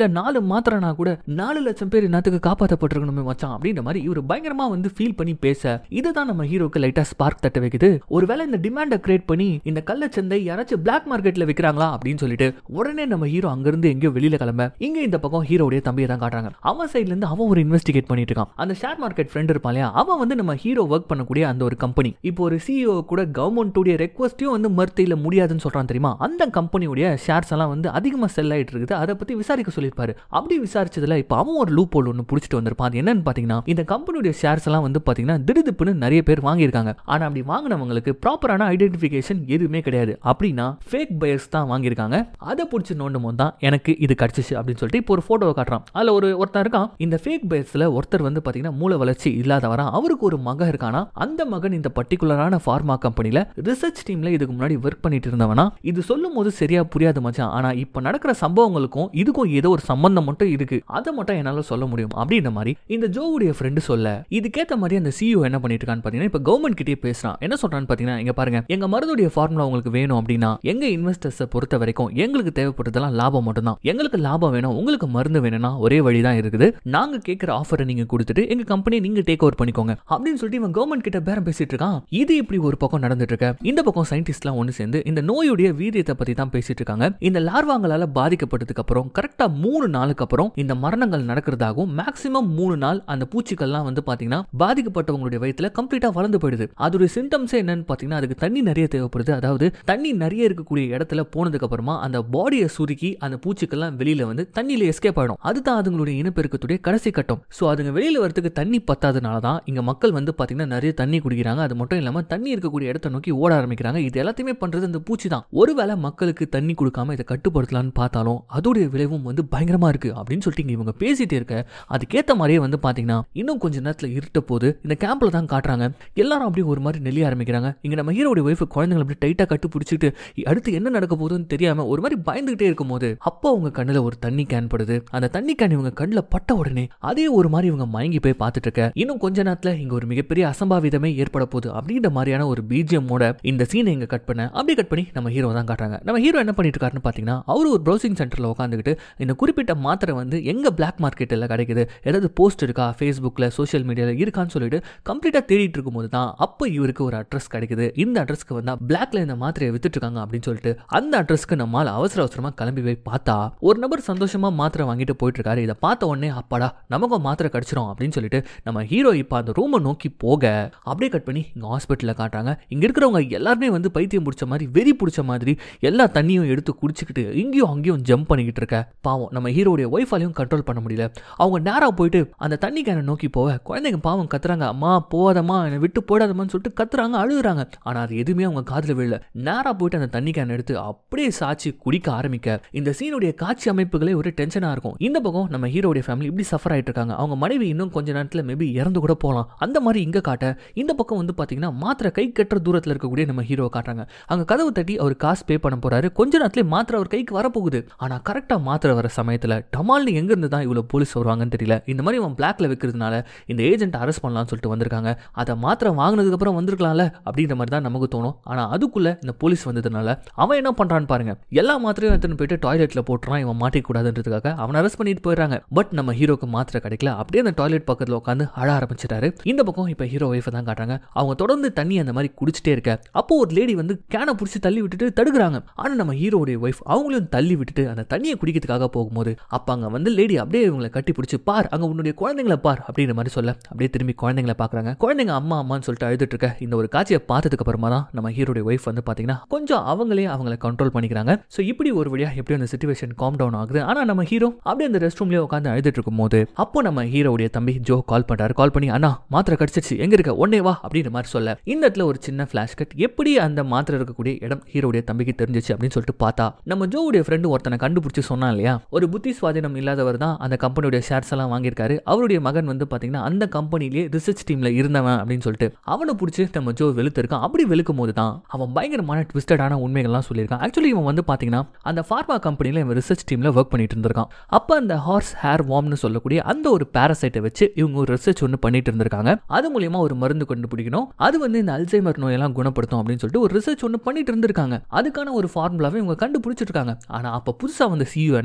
நாலு மாத்திரனா கூட நாலு லட்சம் பேர் என்னத்துக்கு காப்பாற்றப்பட்டிருக்கணுமே மச்சான் அப்படின்ற மாதிரி இவர் பயங்கரமா வந்து ஃபீல் பண்ணி பேச இதுதான் நம்ம ஹீரோக்கு லைட்டா ஸ்பார்க் தட்ட வைக்குது ஒருவேளை இந்த டிமாண்டை கிரியேட் பண்ணி இந்த கள்ளச்சந்தை யாராச்சும் பிளாக் மார்க்கெட்ல விற்கிறாங்களா அப்படின்னு சொல்லிட்டு உடனே நம்ம ஹீரோ அங்கிருந்து எங்கேயோ வெளியில கிளம்ப இங்க இந்த பக்கம் ஹீரோடைய தம்பியை தான் காட்டுறாங்க அவன் சைட்ல இருந்து அவன் ஒரு இன்வெஸ்டிகேட் பண்ணிட்டு இருக்கான் அந்த ஷேர் மார்க்கெட் ஃப்ரெண்ட் இருப்பான் இல்லையா அவன் வந்து நம்ம ஹீரோ ஒர்க் பண்ணக்கூடிய அந்த ஒரு கம்பெனி இப்போ ஒரு சிஇஓ கூட கவர்மெண்ட்டுடைய ரெக்வஸ்ட்டையும் வந்து மறுத்தையில் முடியாதுன்னு சொல்றான் தெரியுமா அந்த கம்பெனியுடைய ஷேர்ஸ் எல்லாம் வந்து அதிகமாக செல் ஆயிட்டு இருக்குது அதை பத்தி விசாரிக்க சொல்லியிருப்பாரு அப்படி விசாரிச்சதுல இப்போ அவன் ஒரு லூப் ஹோல் ஒன்று பிடிச்சிட்டு வந்திருப்பான் அது என்னன்னு பார்த்தீங்கன்னா இந்த கம்பெனியுடைய ஷேர்ஸ் எல்லாம் வந்து பார்த்தீங்கன்னா திடுதிப்புன்னு நிறைய பேர் வாங்கியிருக்காங்க ஆனா அப்படி வாங்கினவங்களுக்கு ப்ராப்பரான ஐடென்டிஃபிகேஷன் எதுவுமே கிடையாது அப்படின்னா ஃபேக் பயர்ஸ் தான் வாங்கியிருக்காங்க அதை பிடிச்சி நோண்டும் போது தான் எனக்கு இது கிடைச்சிச்சு அப்படின்னு சொல்லிட்டு இப்போ ஒரு ஃபோட்டோவை காட்டுறான் அதில் ஒரு ஒருத்தன் இருக்கான் இந்த ஃபேக் பயர்ஸில் ஒருத்தர் வந்து பார்த்தீங்கன்னா மூளை வளர்ச்சி இல்லாதவரா அவருக்கு ஒரு மகன் இருக்கானா அந்த மகன் இந்த பர்டிகுலரான ஃபார்மா கம்பெனியில் ரிசர்ச் டீமில் இதுக்கு முன்னாடி ஒர்க் பண்ணிட்டு இருந்தவனா இது சொல்லும் போது சரியா புரியாது மச்சான் ஆனால் இப்போ நடக்கிற சம்பவங்களுக்கும் இதுக்கும் ஏதோ ஒரு சம்பந்தம் மட்டும் இருக்கு அதை மட்டும் என்னால் சொல்ல முடியும் அப்படின்ற மாதிரி இந்த ஜோவுடைய ஃப்ரெண்டு சொல்ல இதுக்கேற்ற மாதிரி அந்த சிஇஓ என்ன பண்ணிட்டு இருக்கான்னு பார்த்தீங்கன்னா இப்போ கவர்மெண்ட் கிட்டே பேசுறான் என்ன சொல்றான்னு பார்த்தீங்கன்னா இங்க பாருங்க எங்க மருந்துடைய ஃபார்முலா உங்களுக்கு வேணும் அப்படின்னா எங்க இன்வெஸ்டர்ஸை பொறுத்த வரைக்கும் எங்களுக்கு தேவைப்பட்டதெல்லாம் லாபம் மட்டும்தான் எங்களுக்கு லாபம் வேணும் உங்களுக்கு மருந்து வேணும்னா ஒரே வழி தான் இருக்குது நாங்க கேட்குற ஆஃபரை நீங்க கொடுத்துட்டு எங்க கம்பெனியை நீங்க டேக் ஓவர் பண்ணிக்கோங்க அப்படின்னு சொல்லிட்டு இவன் கவர்மெண்ட் கிட்ட பேரம் பேசிட்டு இருக்கான் இது இப்படி ஒரு பக்கம் நடந்துட்டு இருக்க இந்த பக்கம் சயின்டிஸ்ட்லாம் ஒன்று சேர்ந்து இந்த நோயுடைய வீரியத்தை பத்தி தான் பேசிட்டு இருக்காங்க இந்த லார்வாங்களால பாதிக்கப்பட்டதுக்கு அப்புறம் கரெக்டா மூணு நாளுக்கு அப்புறம் இந்த மரணங்கள் நடக்கிறதாகவும் மேக்சிமம் மூணு நாள் அந்த பூச்சிகள்லாம் வந்து பாத்தீங்கன்னா பாதிக்கப்பட்டவங்களுடைய வயிற்றுல கம்ப்ளீட்டா வளர்ந்து போயிடுது அதோட சிம்டம்ஸே என்னன்னு பாத்தீங்கன்னா அதுக்கு தண்ணி நிறைய தேவைப்படுது அதாவது தண்ணி நிறைய இருக்கக்கூடிய இடத்துல போனதுக்கு அப்புறமா அந்த பாடியை சுருக்கி அந்த பூச்சிக்கெல்லாம் வெளியில வந்து தண்ணியில எஸ்கேப் ஆயிடும் அதுதான் அதுங்களுடைய இனப்பெருக்கத்துடைய கடைசி கட்டம் ஸோ அதுங்க வெளியில வரதுக்கு தண்ணி பத்தாதனால தான் இங்க மக்கள் வந்து பாத்தீங்கன்னா நிறைய தண்ணி குடிக்கிறாங்க அது மட்டும் இல்லாம தண்ணி இருக்கக்கூடிய இடத்த நோக்கி ஓட ஆரம்பிக்கிறாங்க இது எல்லாத்தையுமே பண்றது அந்த பூச்சி தான் ஒருவேளை மக்களுக்கு தண்ணி கொடுக்காம இதை கட்டுப்படுத்தலாம்னு பார்த்தாலும் அதோடைய விளைவும் வந்து பயங்கரமா இருக்கு அப்படின்னு சொல்லிட்டு இங்க இவங்க பேசிட்டே இருக்க அதுக்கேத்த மாதிரியே வந்து பாத்தீங்கன்னா இன்னும் கொஞ்ச நேரத்துல இருட்ட போது இந்த கேம்ப்ல தான் காட்டுறாங்க எல்லாரும் அப்படியே ஒரு மாதிரி நெளிய ஆரம்பிக்கிறாங்க இங்க நம்ம ஹீரோடைய ஒய்ஃப் குழந்தைங்களை அப்படி டைட்டா கட்டு பிடிச்சிட்டு அடுத்து என்ன நடக்க போகுதுன்னு தெரியாம ஒரு மாதிரி பயந்துகிட்டே இருக்கும் போது அப்போ அவங்க கண்ணுல ஒரு தண்ணி கேன் படுது அந்த தண்ணி கேன் இவங்க கண்ணுல பட்ட உடனே அதே ஒரு மாதிரி இவங்க மயங்கி போய் பார்த்துட்டு இருக்க இன்னும் கொஞ்ச நேரத்துல இங்க ஒரு மிகப்பெரிய அசம்பாவிதமே ஏற்பட போகுது அப்படின்ற மாதிரியான ஒரு பிஜிஎம்மோட இந்த சீனை இங்க கட் பண்ண அப்படியே கட் பண்ணி நம்ம ஹீரோ தான் காட்டுறாங்க நம்ம ஹீரோ என்ன பண்ணிட்டு இருக்காருன்னு பாத்தீங்கன்னா அவர் ஒரு ப்ரௌசிங் சென்டர்ல உட்காந்துக்கிட்டு இந்த குறிப்பிட்ட மாத்திரை வந்து எங்க பிளாக் மார்க்கெட்டில் கிடைக்குது ஏதாவது போஸ்ட் இருக்கா ஃபேஸ்புக்கில் சோஷியல் மீடியாவில் இருக்கான்னு சொல்லிட்டு கம்ப்ளீட்டாக தேடிட்டு இருக்கும்போது தான் அப்போ இவருக்கு ஒரு அட்ரஸ் கிடைக்குது இந்த அட்ரஸ்க்கு வந்தால் பிளாக்ல இந்த மாத்திரையை வித்துட்டு இருக்காங்க அப்படின்னு சொல்லிட்டு அந்த அட்ரஸ்க்கு நம்மால் அவசர அவசரமாக கிளம்பி போய் பார்த்தா ஒரு நபர் சந்தோஷமா மாத்திரை வாங்கிட்டு போயிட்டு இருக்காரு இதை பார்த்த உடனே அப்பாடா நமக்கும் மாத்திரை கிடைச்சிரும் அப்படின்னு சொல்லிட்டு நம்ம ஹீரோ இப்போ அந்த ரூமை நோக்கி போக அப்படியே கட் பண்ணி இங்கே ஹாஸ்பிட்டலில் காட்டுறாங்க இங்கே இருக்கிறவங்க எல்லாருமே வந்து பைத்தியம் பிடிச்ச மாதிரி வெறி பிடிச்ச மாதிரி எல்லா தண்ணியும் எடுத்து குடிச்சிக்கிட்டு இங்கேயும் அங்கேயும் ஜம்ப் பண்ணிக்கிட்டு இருக்க பாவம் நம்ம ஹீரோடைய ஒய்ஃபாலையும் கண்ட்ரோல் பண்ண முடியல அவங்க நேராக போயிட்டு அந்த தண்ணி கேனை நோக்கி போக குழந்தைங்க பாவம் கத்துறாங்க அம்மா போகாதம்மா என்னை விட்டு போடாதம்மான்னு சொல்லிட்டு கத்துறாங்க அழுகுறாங்க ஆனால் அது எதுவுமே அவங்க காதில் விழல நேராக போயிட்டு அந்த தண்ணி கேன் எடுத்து அப்படியே சாச்சி குடிக்க ஆரம்பிக்க இந்த சீனுடைய காட்சி அமைப்புகளே ஒரு டென்ஷனாக இருக்கும் இந்த பக்கம் நம்ம ஹீரோடைய ஃபேமிலி இப்படி சஃபர் ஆயிட்டு இருக்காங்க அவங்க மனைவி இன்னும் கொஞ்ச நேரத்தில் மேபி இறந்து கூட போகலாம் அந்த மாதிரி இங்கே காட்ட இந்த பக்கம் வந்து பார்த்தீங்கன்னா மாத்திரை கை கட்டுற தூரத்தில் இருக்கக்கூடிய நம்ம ஹீரோ காட்டுறாங்க அங்கே கதவு தட்டி அவர் காசு பே பண்ண போறாரு கொஞ்ச நேரத்திலே மாத்திரை அவர் கைக்கு வரப்போகுது ஆனால் கரெக்டாக மாத்திரை வர சமயத்தில் டமால்னு எங்கேருந்து தான் இவ்வளோ போலீஸ் வருவாங்கன்னு தெரியல இந்த மாதிரி அவன் பிளாக்ல வைக்கிறதுனால இந்த ஏஜென்ட் அரெஸ்ட் பண்ணலாம்னு சொல்லிட்டு வந்திருக்காங்க அதை மாத்திரை வாங்கினதுக்கப்புறம் வந்திருக்கலாம்ல அப்படின்ற மாதிரி தான் நமக்கு தோணும் ஆனால் அதுக்குள்ள இந்த போலீஸ் வந்ததுனால அவன் என்ன பண்ணுறான்னு பாருங்க எல்லா மாத்திரையும் எடுத்துன்னு போயிட்டு டாய்லெட்டில் போட்டுறான் இவன் மாட்டிக்கூடாதுன்றதுக்காக அவன் அரெஸ்ட் பண்ணிட்டு போயிடுறாங்க பட் நம்ம ஹீரோக்கு மாத்திரை கிடைக்கல அப்படியே அந்த டாய்லெட் பக்கத்தில் உட்காந்து அழ ஆரம்பிச்சிட்டாரு இந்த பக்கம் இப்போ ஹீரோ ஒய்ஃபை தான் காட்டுறாங்க அவங்க தொடர்ந்து தண்ணி அந்த மாதிரி குடிச்சிட்டே இருக்க அப்போ ஒரு லேடி வந்து கேனை பிடிச்சி தள்ளி விட்டுட்டு தடுக்கிறாங்க ஆனால் நம்ம ஹீரோடைய ஒய்ஃப் அவங்களையும் தள்ளி விட்டுட்டு அந்த தண்ணியை குடிக்கிறதுக்காக போகும்போது அப்போ அங்கே வந்து லேடி அப்படியே இவங்களை கட்டி பிடிச்சி பார் அங்கே உன்னுடைய குழந்தைங்களை பார் அப்படின்ற மாதிரி சொல்ல அப்படியே திரும்பி குழந்தைங்களை பார்க்குறாங்க குழந்தைங்க அம்மா அம்மான்னு சொல்லிட்டு அழுதுட்டு இருக்க இந்த ஒரு காட்சியை பார்த்ததுக்கு அப்புறமா தான் நம்ம ஹீரோடைய ஒய்ஃப் வந்து பார்த்தீங்கன்னா கொஞ்சம் அவங்களே அவங்களை கண்ட்ரோல் பண்ணிக்கிறாங்க ஸோ இப்படி ஒரு வழியா எப்படி அந்த சுச்சுவேஷன் காம் டவுன் ஆகுது ஆனால் நம்ம ஹீரோ அப்படியே அந்த ரெஸ்ட் ரூம்லேயே உட்காந்து அழுதுட்டு இருக்கும்போது அப்போ நம்ம ஹீரோடைய தம்பி ஜோ கால் பண்றாரு கால் பண்ணி அண்ணா மாத்திரை கடிச்சிச்சு எங்க இருக்க ஒன்னே வா அப்படின்ற மாதிரி சொல்ல இந்த இடத்துல ஒரு சின்ன ஃபிளாஷ் கட் எப்படி அந்த மாத்திரை இருக்கக்கூடிய இடம் ஹீரோடைய தம்பிக்கு தெரிஞ்சிச்சு அப்படின்னு சொல்லிட்டு பார்த்தா நம்ம ஜோவுடைய ஃப்ரெண்டு ஒருத்தனை கண்டுபிடிச்சு சொன்னான் இல்லையா ஒரு புத்தி சுவாதீனம் இல்லாதவர் தான் அந்த கம்பெனியுடைய ஷேர்ஸ் எல்லாம் வாங்கியிருக்காரு அவருடைய மகன் வந்து பாத்தீங்கன்னா அந்த கம்பெனிலேயே ரிசர்ச் டீம்ல இருந்தவன் அப்படின்னு சொல்லிட்டு அவனை பிடிச்சி நம்ம ஜோ வெளுத்து இருக்கான் அப்படி வெளுக்கும் போது தான் அவன் பயங்கரமான ட்விஸ்டடான உண்மைகள்லாம் சொல்லியிருக்கான் ஆக்சுவலி இவன் வந்து பாத்தீங்கன்னா அந்த ஃபார்மா கம்பெனியில் இவன் ரிசர்ச் டீம்ல ஒர்க் பண்ணிட்டு இருந்திருக்கான் அப்போ அந்த ஹார்ஸ் ஹேர் வார்ம்னு சொல்லக்கூடிய அந்த ஒரு பாரசைட்டை வச்சு இவங்க ஒரு ரிசர்ச் ஒன்று பண்ணிட்டு இருந்திருக்காங்க அது மூலியமா ஒரு மருந்து கண்டுபிடிக்கணும் அது வந்து இந்த அல்சைமர் நோயெல்லாம் குணப்படுத்தும் அப்படின்னு சொல்லிட்டு ஒரு ரிசர்ச் ஒன்று பண்ணிட்டு இருந்திருக்காங்க அதுக்கான ஒரு ஃபார்முலாவை இவங்க கண்டுபிடிச்சிருக்காங்க ஆனா அப்ப புதுசா வந்து சிஇஓ என்ன பண்ணிருக்கான்னு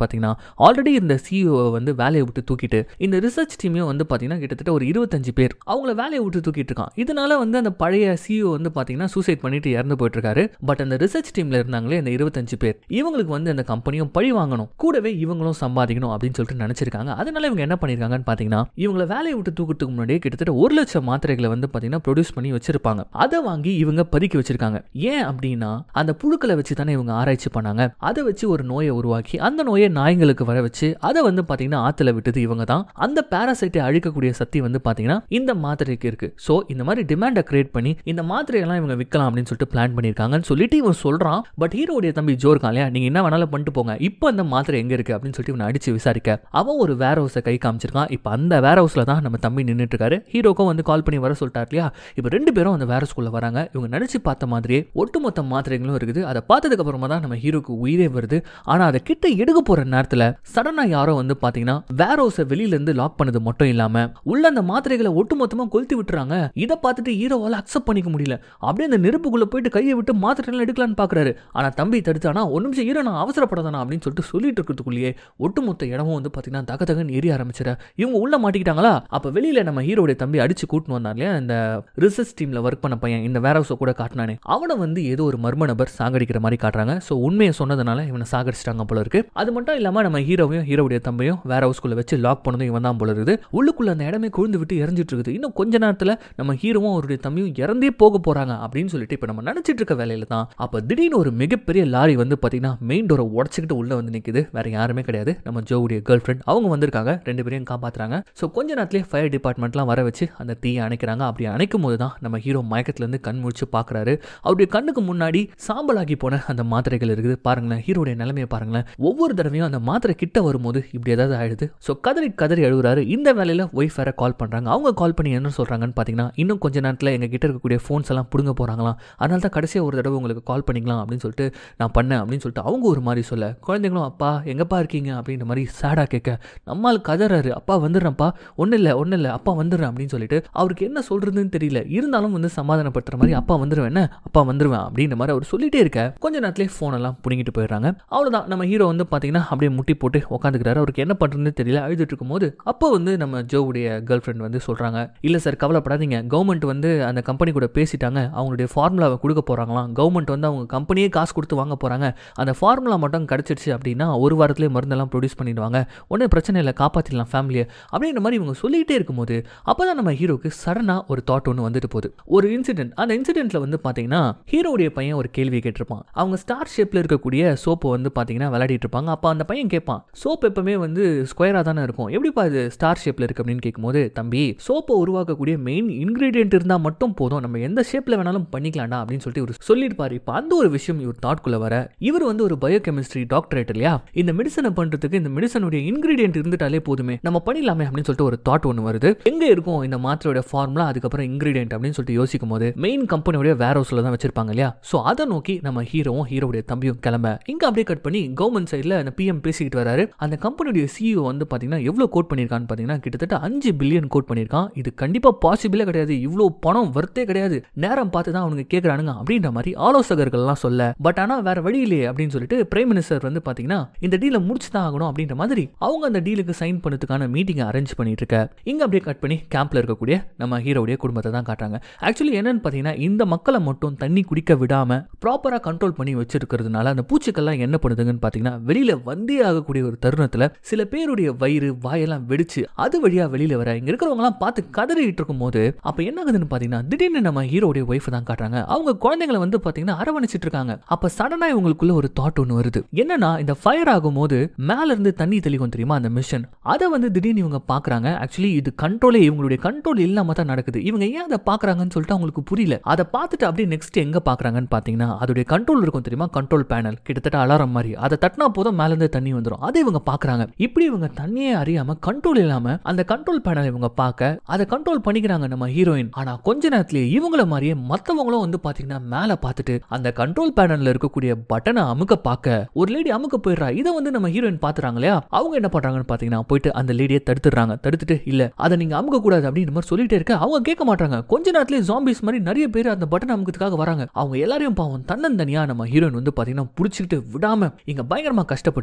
பார்த்தீங்கன்னா ஆல்ரெடி இந்த சிஇஓ வந்து வேலையை விட்டு தூக்கிட்டு இந்த ரிசர்ச் டீமையும் வந்து பார்த்தீங்கன்னா கிட்டத்தட்ட ஒரு இருபத்தஞ்சு பேர் அவங்கள வேலையை விட்டு தூக்கிட்டு இருக்கான் இதனால வந்து அந்த பழைய சிஇஓ வந்து பார்த்தீங்கன்னா சூசைட் பண்ணிட்டு இறந்து போயிட்டு இருக்காரு பட் அந்த ரிசர்ச் டீம்ல இருந்தாங்களே அந்த இருபத்தஞ்சு பேர் இவங்களுக்கு வந்து அந்த கம்பெனியும் பழி வாங்கணும் கூடவே இவங்களும் சம்பாதிக்கணும் அப்படின்னு சொல்லிட்டு நினைச்சிருக்காங்க அதனால இவங்க என்ன பண்ணிருக்காங்கன்னு பார்த்தீங்கன்னா இவங்கள வேலையை விட்டு தூக்கிறதுக்கு முன்னாடியே கிட்டத்தட்ட ஒரு லட்சம் மாத்திரைகளை வந்து பார்த்தீங்கன்னா ப்ரொடியூஸ் பண்ணி வச்சிருப்பாங்க அதை வாங்கி இவங்க பதுக்கி வச்சிருக்காங்க ஏன் அப்படின்னா அந்த புழுக்களை வச்சு தானே இவங்க ஆராய்ச்சி பண்ணாங்க அதை வச்சு ஒரு நோயை உருவாக்கி அந்த நோயை நாய்களுக்கு வர வச்சு அதை வந்து பார்த்தீங்கன்னா ஆற்றுல விட்டது இவங்க தான் அந்த பேராசைட்டை அழிக்கக்கூடிய சக்தி வந்து பார்த்தீங்கன்னா இந்த மாத்திரைக்கு இருக்கு ஸோ இந்த மாதிரி டிமாண்டை கிரியேட் பண்ணி இந்த மாத்திரையெல்லாம் இவங்க விற்கலாம் அப்படின்னு சொல்லிட்டு பிளான் பண்ணியிருக்காங்கன்னு சொல்லிட்டு இவன் சொல்றான் பட் ஹீரோடைய தம்பி ஜோ இருக்கான் இல்லையா நீங்க என்ன வேணாலும் பண்ணிட்டு போங்க இப்போ அந்த மாத்திரை எங்க இருக்கு அப்படின்னு சொல்லிட்டு இவனை அடிச்சு விசாரிக்க அவன் ஒரு வேர் ஹவுஸை கை காமிச்சிருக்கான் இப்போ அந்த வேர் ஹவுஸ்ல தான் நம்ம தம்பி நின்றுட்டு இருக்காரு ஹீரோக்கும் வந்து கால் பண்ணி வர சொல்லிட்டார் இல்லையா இப்போ ரெண்டு பேரும் அந்த வேர் ஹவுஸ்குள்ள வராங்க இவங்க நடிச்சு பார்த்த மாதிரியே ஒட்டுமொத்த மாத்திரைகளும் இருக்குது அதை பார்த்ததுக்கு அப்புறமா தான் நம்ம ஹீரோக்கு உயிரே வருது ஆனா அதை கிட்ட எடுக்க போற நேரத்துல சடனா யாரோ வந்து பாத்தீங்கன்னா வேர் ஹவுஸை வெளியில இருந்து லாக் பண்ணது மட்டும் இல்லாம உள்ள அந்த மாத்திரைகளை ஒட்டுமொத்தமா கொளுத்தி விட்டுறாங்க இதை பார்த்துட்டு ஹீரோவால அக்செப்ட் பண்ணிக்க முடியல அப்படியே அந்த நெருப்புக்குள்ள போயிட்டு கையை விட்டு மாத்திரைகள் எடுக்கலான்னு பாக்குறாரு ஆனா தம்பி தடுத்தானா ஒரு நிமிஷம் ஹீரோ நான் அவசரப்படாதானா அப்படின்னு சொல்லிட்டு சொல்லிட்டு இருக்கிறதுக்குள்ளேயே ஒட்டுமொத்த இடமும் வந்து பாத்தீங்கன்னா தக தகன்னு எரிய ஆரம்பிச்சிட இவங்க உள்ள மாட்டிக்கிட்டாங்களா அப்ப வெளியில நம்ம ஹீரோடைய தம்பி அடிச்சு கூட்டின்னு வந்தார் இல்லையா இந்த ரிசர்ச் டீம்ல ஒர்க் பண்ண பையன் இந்த வேர் ஹவுஸை கூட காட்டினானே அவனை வந்து ஏதோ ஒரு மர்ம நபர் சாகடிக்கிற மாதிரி காட்டுறாங்க ஸோ உண்மையை சொன்னதுனால இவனை சாகடிச்சிட்டாங்க போல இருக்கு அது மட்டும் இல்லாம நம்ம ஹீரோவையும் ஹீரோடைய தம்பியும் வேற ஹவுஸ்குள்ள வச்சு லாக் பண்ணதும் இவன் தான் போல இருக்குது உள்ளுக்குள்ள அந்த இடமே கொழுந்து விட்டு எரிஞ்சிட்டு இருக்குது இன்னும் கொஞ்ச நேரத்துல நம்ம ஹீரோவும் அவருடைய தம்பியும் இறந்தே போக போறாங்க அப்படின்னு சொல்லிட்டு இப்போ நம்ம நினைச்சிட்டு இருக்க வேலையில தான் அப்ப திடீர்னு ஒரு மிகப்பெரிய லாரி வந்து பாத்தீங்கன்னா மெயின் டோரை உடச்சிக்கிட்டு உள்ள வந்து நிக்குது வேற யாருமே கிடையாது நம்ம ஜோவுடைய கேர்ள் ஃப்ரெண்ட் அவங்க வந்திருக்காங்க ரெண்டு பேரையும் காப்பாத்துறாங்க ஸோ கொஞ்ச நேரத்திலே ஃபயர் டிபார்ட்மெண்ட்லாம் வர வச்சு அந்த தீயை அணைக்கிறாங்க அப்படி அணைக்கும் போது தான் நம்ம ஹீரோ மயக்கத்துல இருந்து கண் முழிச்சு பாக்குறாரு அவருடைய கண்ணுக்கு முன்னாடி சாம்பலாகி போன அந்த மாத்திரைகள் இருக்குது பாருங்களேன் ஹீரோடைய நிலைமையை பாருங்களேன் ஒவ்வொரு தடவையும் அந்த மாத்திரை கிட்ட வரும்போது இப்படி ஏதாவது ஆயிடுது ஸோ கதறி கதறி அழுகுறாரு இந்த வேலையில ஒய்ஃப் வேற கால் பண்றாங்க அவங்க கால் பண்ணி என்ன சொல்றாங்கன்னு பாத்தீங்கன்னா இன்னும் கொஞ்ச நேரத்தில் எங்க கிட்ட இருக்கக்கூடிய ஃபோன்ஸ் எல்லாம் புடுங்க போறாங்களாம் அதனால தான் கடைசியாக ஒரு தடவை உங்களுக்கு கால் பண்ணிக்கலாம் அப்படின்னு சொல்லிட்டு நான் பண்ணேன் அப்படின்னு சொல்லிட்டு அவங்க ஒரு மாதிரி சொல்ல குழந்தைங்களும் அப்பா எங்கப்பா இருக்கீங்க அப்படின்ற மாதிரி சேடா கேட்க நம்மால் கதறாரு அப்பா வந்துடுறேன்ப்பா ஒன்றும் இல்லை ஒன்றும் இல்லை அப்பா வந்துடுறேன் அப்படின்னு சொல்லிட்டு அவருக்கு என்ன சொல்றதுன்னு தெரியல இருந்தாலும் வந்து சமாதானப்படுத்துற மாதிரி அப்பா வந்துடுவேன் என்ன அப்பா வந்துடுவேன் அப்படின்ற மாதிரி அவர் சொல்லிட்டே இருக்க கொஞ்ச நேரத்திலே ஃபோன் எல்லாம் புடுங்கிட்டு போயிடுறாங்க அவ்வளோதான் நம்ம ஹீரோ வந்து பார்த்தீங்கன்னா அப்படியே முட்டி போட்டு உட்காந்துக்கிறாரு அவருக்கு என்ன பண்ணுறதுன்னு தெரியல அழுதுட்டு இருக்கும்போது அப்போ வந்து நம்ம ஜோவுடைய கேர்ள் ஃப்ரெண்ட் வந்து சொல்கிறாங்க இல்லை சார் கவலைப்படாதீங்க கவர்மெண்ட் வந்து அந்த கம்பெனி கூட பேசிட்டாங்க அவங்களுடைய ஃபார்முலாவை கொடுக்க போகிறாங்களாம் கவர்மெண்ட் வந்து அவங்க கம்பெனியே காசு கொடுத்து வாங்க போகிறாங்க அந்த ஃபார்முலா மட்டும் கிடச்சிடுச்சு அப்படின்னா ஒரு வாரத்திலே மருந்தெல்லாம் ப்ரொடியூஸ் பண்ணிடுவாங்க ஒன்றும் பிரச்சனை இல்லை காப்பாற்றிடலாம் ஃபேமிலியை அப்படின்ற மாதிரி இவங்க சொல்லிகிட்டே இருக்கும்போது அப்போ தான் நம்ம ஹீரோக்கு சடனாக ஒரு தாட் ஒன்று வந்துட்டு போகுது ஒரு இன்சிடென்ட் அந்த இன்சிடென்ட்டில் வந்து பார்த்தீங்கன்னா ஹீரோடைய பையன் ஒரு கேள்வியை கேட்டிருப்பான் அவங்க ஸ்டார் ஷேப்பில் இருக்கக்கூடிய சோப்பை வந்து பார்த்தீங்கன்னா விளையாடிட்டு இருப்பாங்க அப்போ அந்த பையன் கேட்பான் சோப் எப்பவுமே வந்து ஸ்கொயராக தானே இருக்கும் எப்படிப்பா இது ஸ்டார் ஷேப்பில் இருக்கு அப்படின்னு கேட்கும்போது தம்பி சோப்பை உருவாக்கக்கூடிய மெயின் இன்கிரீடியன்ட் இருந்தால் மட்டும் போதும் நம்ம எந்த ஷேப்பில் வேணாலும் பண்ணிக்கலாம்டா அப்படின்னு சொல்லிட்டு இவர் சொல்லியிருப்பாரு இப்போ அந்த ஒரு விஷயம் இவர் தாட்குள்ள வர இவர் வந்து ஒரு பயோகெமிஸ்ட்ரி டாக்டரேட் இல்லையா இந்த மெடிசனை பண்ணுறதுக்கு இந்த மெடிசனுடைய இன்கிரீடியன்ட் இருந்துட்டாலே போதுமே நம்ம பண்ணிடலாமே அப்படின்னு சொல்லிட்டு ஒரு தாட் ஒன்று வருது எங்க இருக்கும் இந்த மாத்திரையோட ஃபார்முலா அதுக்கப்புறம் இன்கிரீடியன்ட் அப்படின்னு சொல்லிட்டு யோசிக்கும் போது மெயின் கம்பெனியோட வேர் ஹவுஸ்ல தான் வச்சிருப்பாங்க இல்லையா ஸோ அதை நோக்கி நம்ம ஹீரோவும் ஹீரோடைய தம்பியும் கிளம்ப இங்க அப்படியே கட் பண்ணி கவர்மெண்ட் சைடில் அந்த பிஎம் பேசிக்கிட்டு வராரு அந்த கம்பெனியுடைய சிஇஓ வந்து பார்த்தீங்கன்னா எவ்வளோ கோட் பண்ணியிருக்கான்னு பார்த்தீங்கன்னா கிட்டத்தட்ட அஞ்சு பில்லியன் கோட் பண்ணியிருக்கான் இது கண்டிப்பாக பாசிபிளே கிடையாது இவ்வளோ பணம் வர்த்தே கிடையாது நேரம் பார்த்து தான் அவனுக்கு கேட்குறானுங்க அப்படின்ற மாதிரி ஆலோசகர்கள்லாம் சொல்ல பட் ஆனால் வேற வழி இல்லையே அப்படின்னு சொல்லிட்டு பிரைம் மினிஸ்டர் வந்து பார்த்தீங்கன்னா இந்த டீலை முடிச்சு தான் ஆகணும் அப்படின்ற மாதிரி அவங்க அந்த டீலுக்கு சைன் பண்ணதுக்கான மீட்டிங்கை அரேஞ்ச் பண்ணிட்டு இருக்க இங்க அப்படியே கட் பண்ணி கேம்ப்ல இருக்கக்கூடிய நம்ம ஹீரோடைய குடும்பத்தை தான் காட்டுறாங்க ஆக்சுவலி என்னன்னு பார்த்தீங்கன்னா இந்த மக்களை மட்டும் தண்ணி குடிக்க விடாம ப்ராப்பரா கண்ட்ரோல் பண்ணி வச்சிருக்கிறதுனால அந்த பூச்சிக்கெல்லாம் என்ன பண்ணுதுங்கன்னு பார்த்தீங்கன்னா வெளியில வந்தே ஆகக்கூடிய ஒரு தருணத்துல சில பேருடைய வயிறு வாயெல்லாம் வெடிச்சு அது வழியா வெளியில வர இங்க இருக்கிறவங்க எல்லாம் பார்த்து கதறிட்டு இருக்கும் போது அப்ப என்ன ஆகுதுன்னு பார்த்தீங்கன்னா திடீர்னு நம்ம ஹீரோடைய ஒய்ஃப் தான் காட்டுறாங்க அவங்க குழந்தைங்களை வந்து பார்த்தீங்கன்னா அரவணைச்சிட்டு இருக்காங்க அப்ப சடனா இவங்களுக்குள்ள ஒரு தாட் ஒன்று வருது என்னன்னா இந்த ஃபயர் ஆகும்போது மேல இருந்து தண்ணி தெளிக்கும் தெரியுமா அந்த மிஷன் அதை வந்து திடீர்னு இவங்க பாக்குறாங்க ஆக்சுவலி இது கண்ட்ரோலே இவங்களுடைய கண்ட்ரோல் இல்லாம தான் நடக்குது இவங்க ஏன் அதை பாக்குறாங்கன்னு சொல்லிட்டு அவங்களுக்கு புரியல அதை பார்த்துட்டு அப்படியே நெக்ஸ்ட் எங்க பாக்குறாங்கன்னு பாத்தீங்கன்னா அதோடைய கண்ட்ரோல் இருக்கும் தெரியுமா கண்ட்ரோல் பேனல் கிட்டத்தட்ட அலாரம் மாதிரி அதை தட்டினா போதும் மேல இருந்து தண்ணி வந்துடும் அதை இவங்க பாக்குறாங்க இப்படி இவங்க தண்ணியே அறியாம கண்ட்ரோல் இல்லாம அந்த கண்ட்ரோல் பேனல் இவங்க பார்க்க அதை கண்ட்ரோல் பண்ணிக்கிறாங்க நம்ம ஹீரோயின் ஆனா கொஞ்ச நேரத்திலேயே இவங்கள மாதிரியே மத்தவங்களும் வந்து பாத்தீங்கன்னா மேல பார்த்துட்டு அந்த கண்ட்ரோல் பேனல்ல இருக்கக்கூடிய பட்டனை அமுக்க பார்க்க ஒரு லேடி அமுக்க போயிடுறா இதை வந்து நம்ம ஹீரோயின் பாத்துறாங்க இல்லையா அவங்க என்ன பண்றாங்கன்னு பாத்தீங்கன்னா போயிட்டு அந்த லேடியை தடுத்துறாங்க தடுத்துட்டு இல்ல அதை நீங்க அமுக்க கூடாது அப்படின்ற மாதிரி சொல்லிட்டே இருக்க அவங்க கேட்க மாட்டாங்க கொஞ்ச நேரத்திலேயே ஜாம்பிஸ் மாதிரி நிறைய பேர் அந்த பட்டன் அமுக்கிறதுக்காக வராங்க அவங்க எல்லாரையும் பாவம் தன்னந்தனியா நம்ம ஹீரோயின் வந்து பாத்தீங்கன்னா புடிச்சுக்கிட்டு விடாம இங்க பயங்கரமா கஷ்டப்பட்டு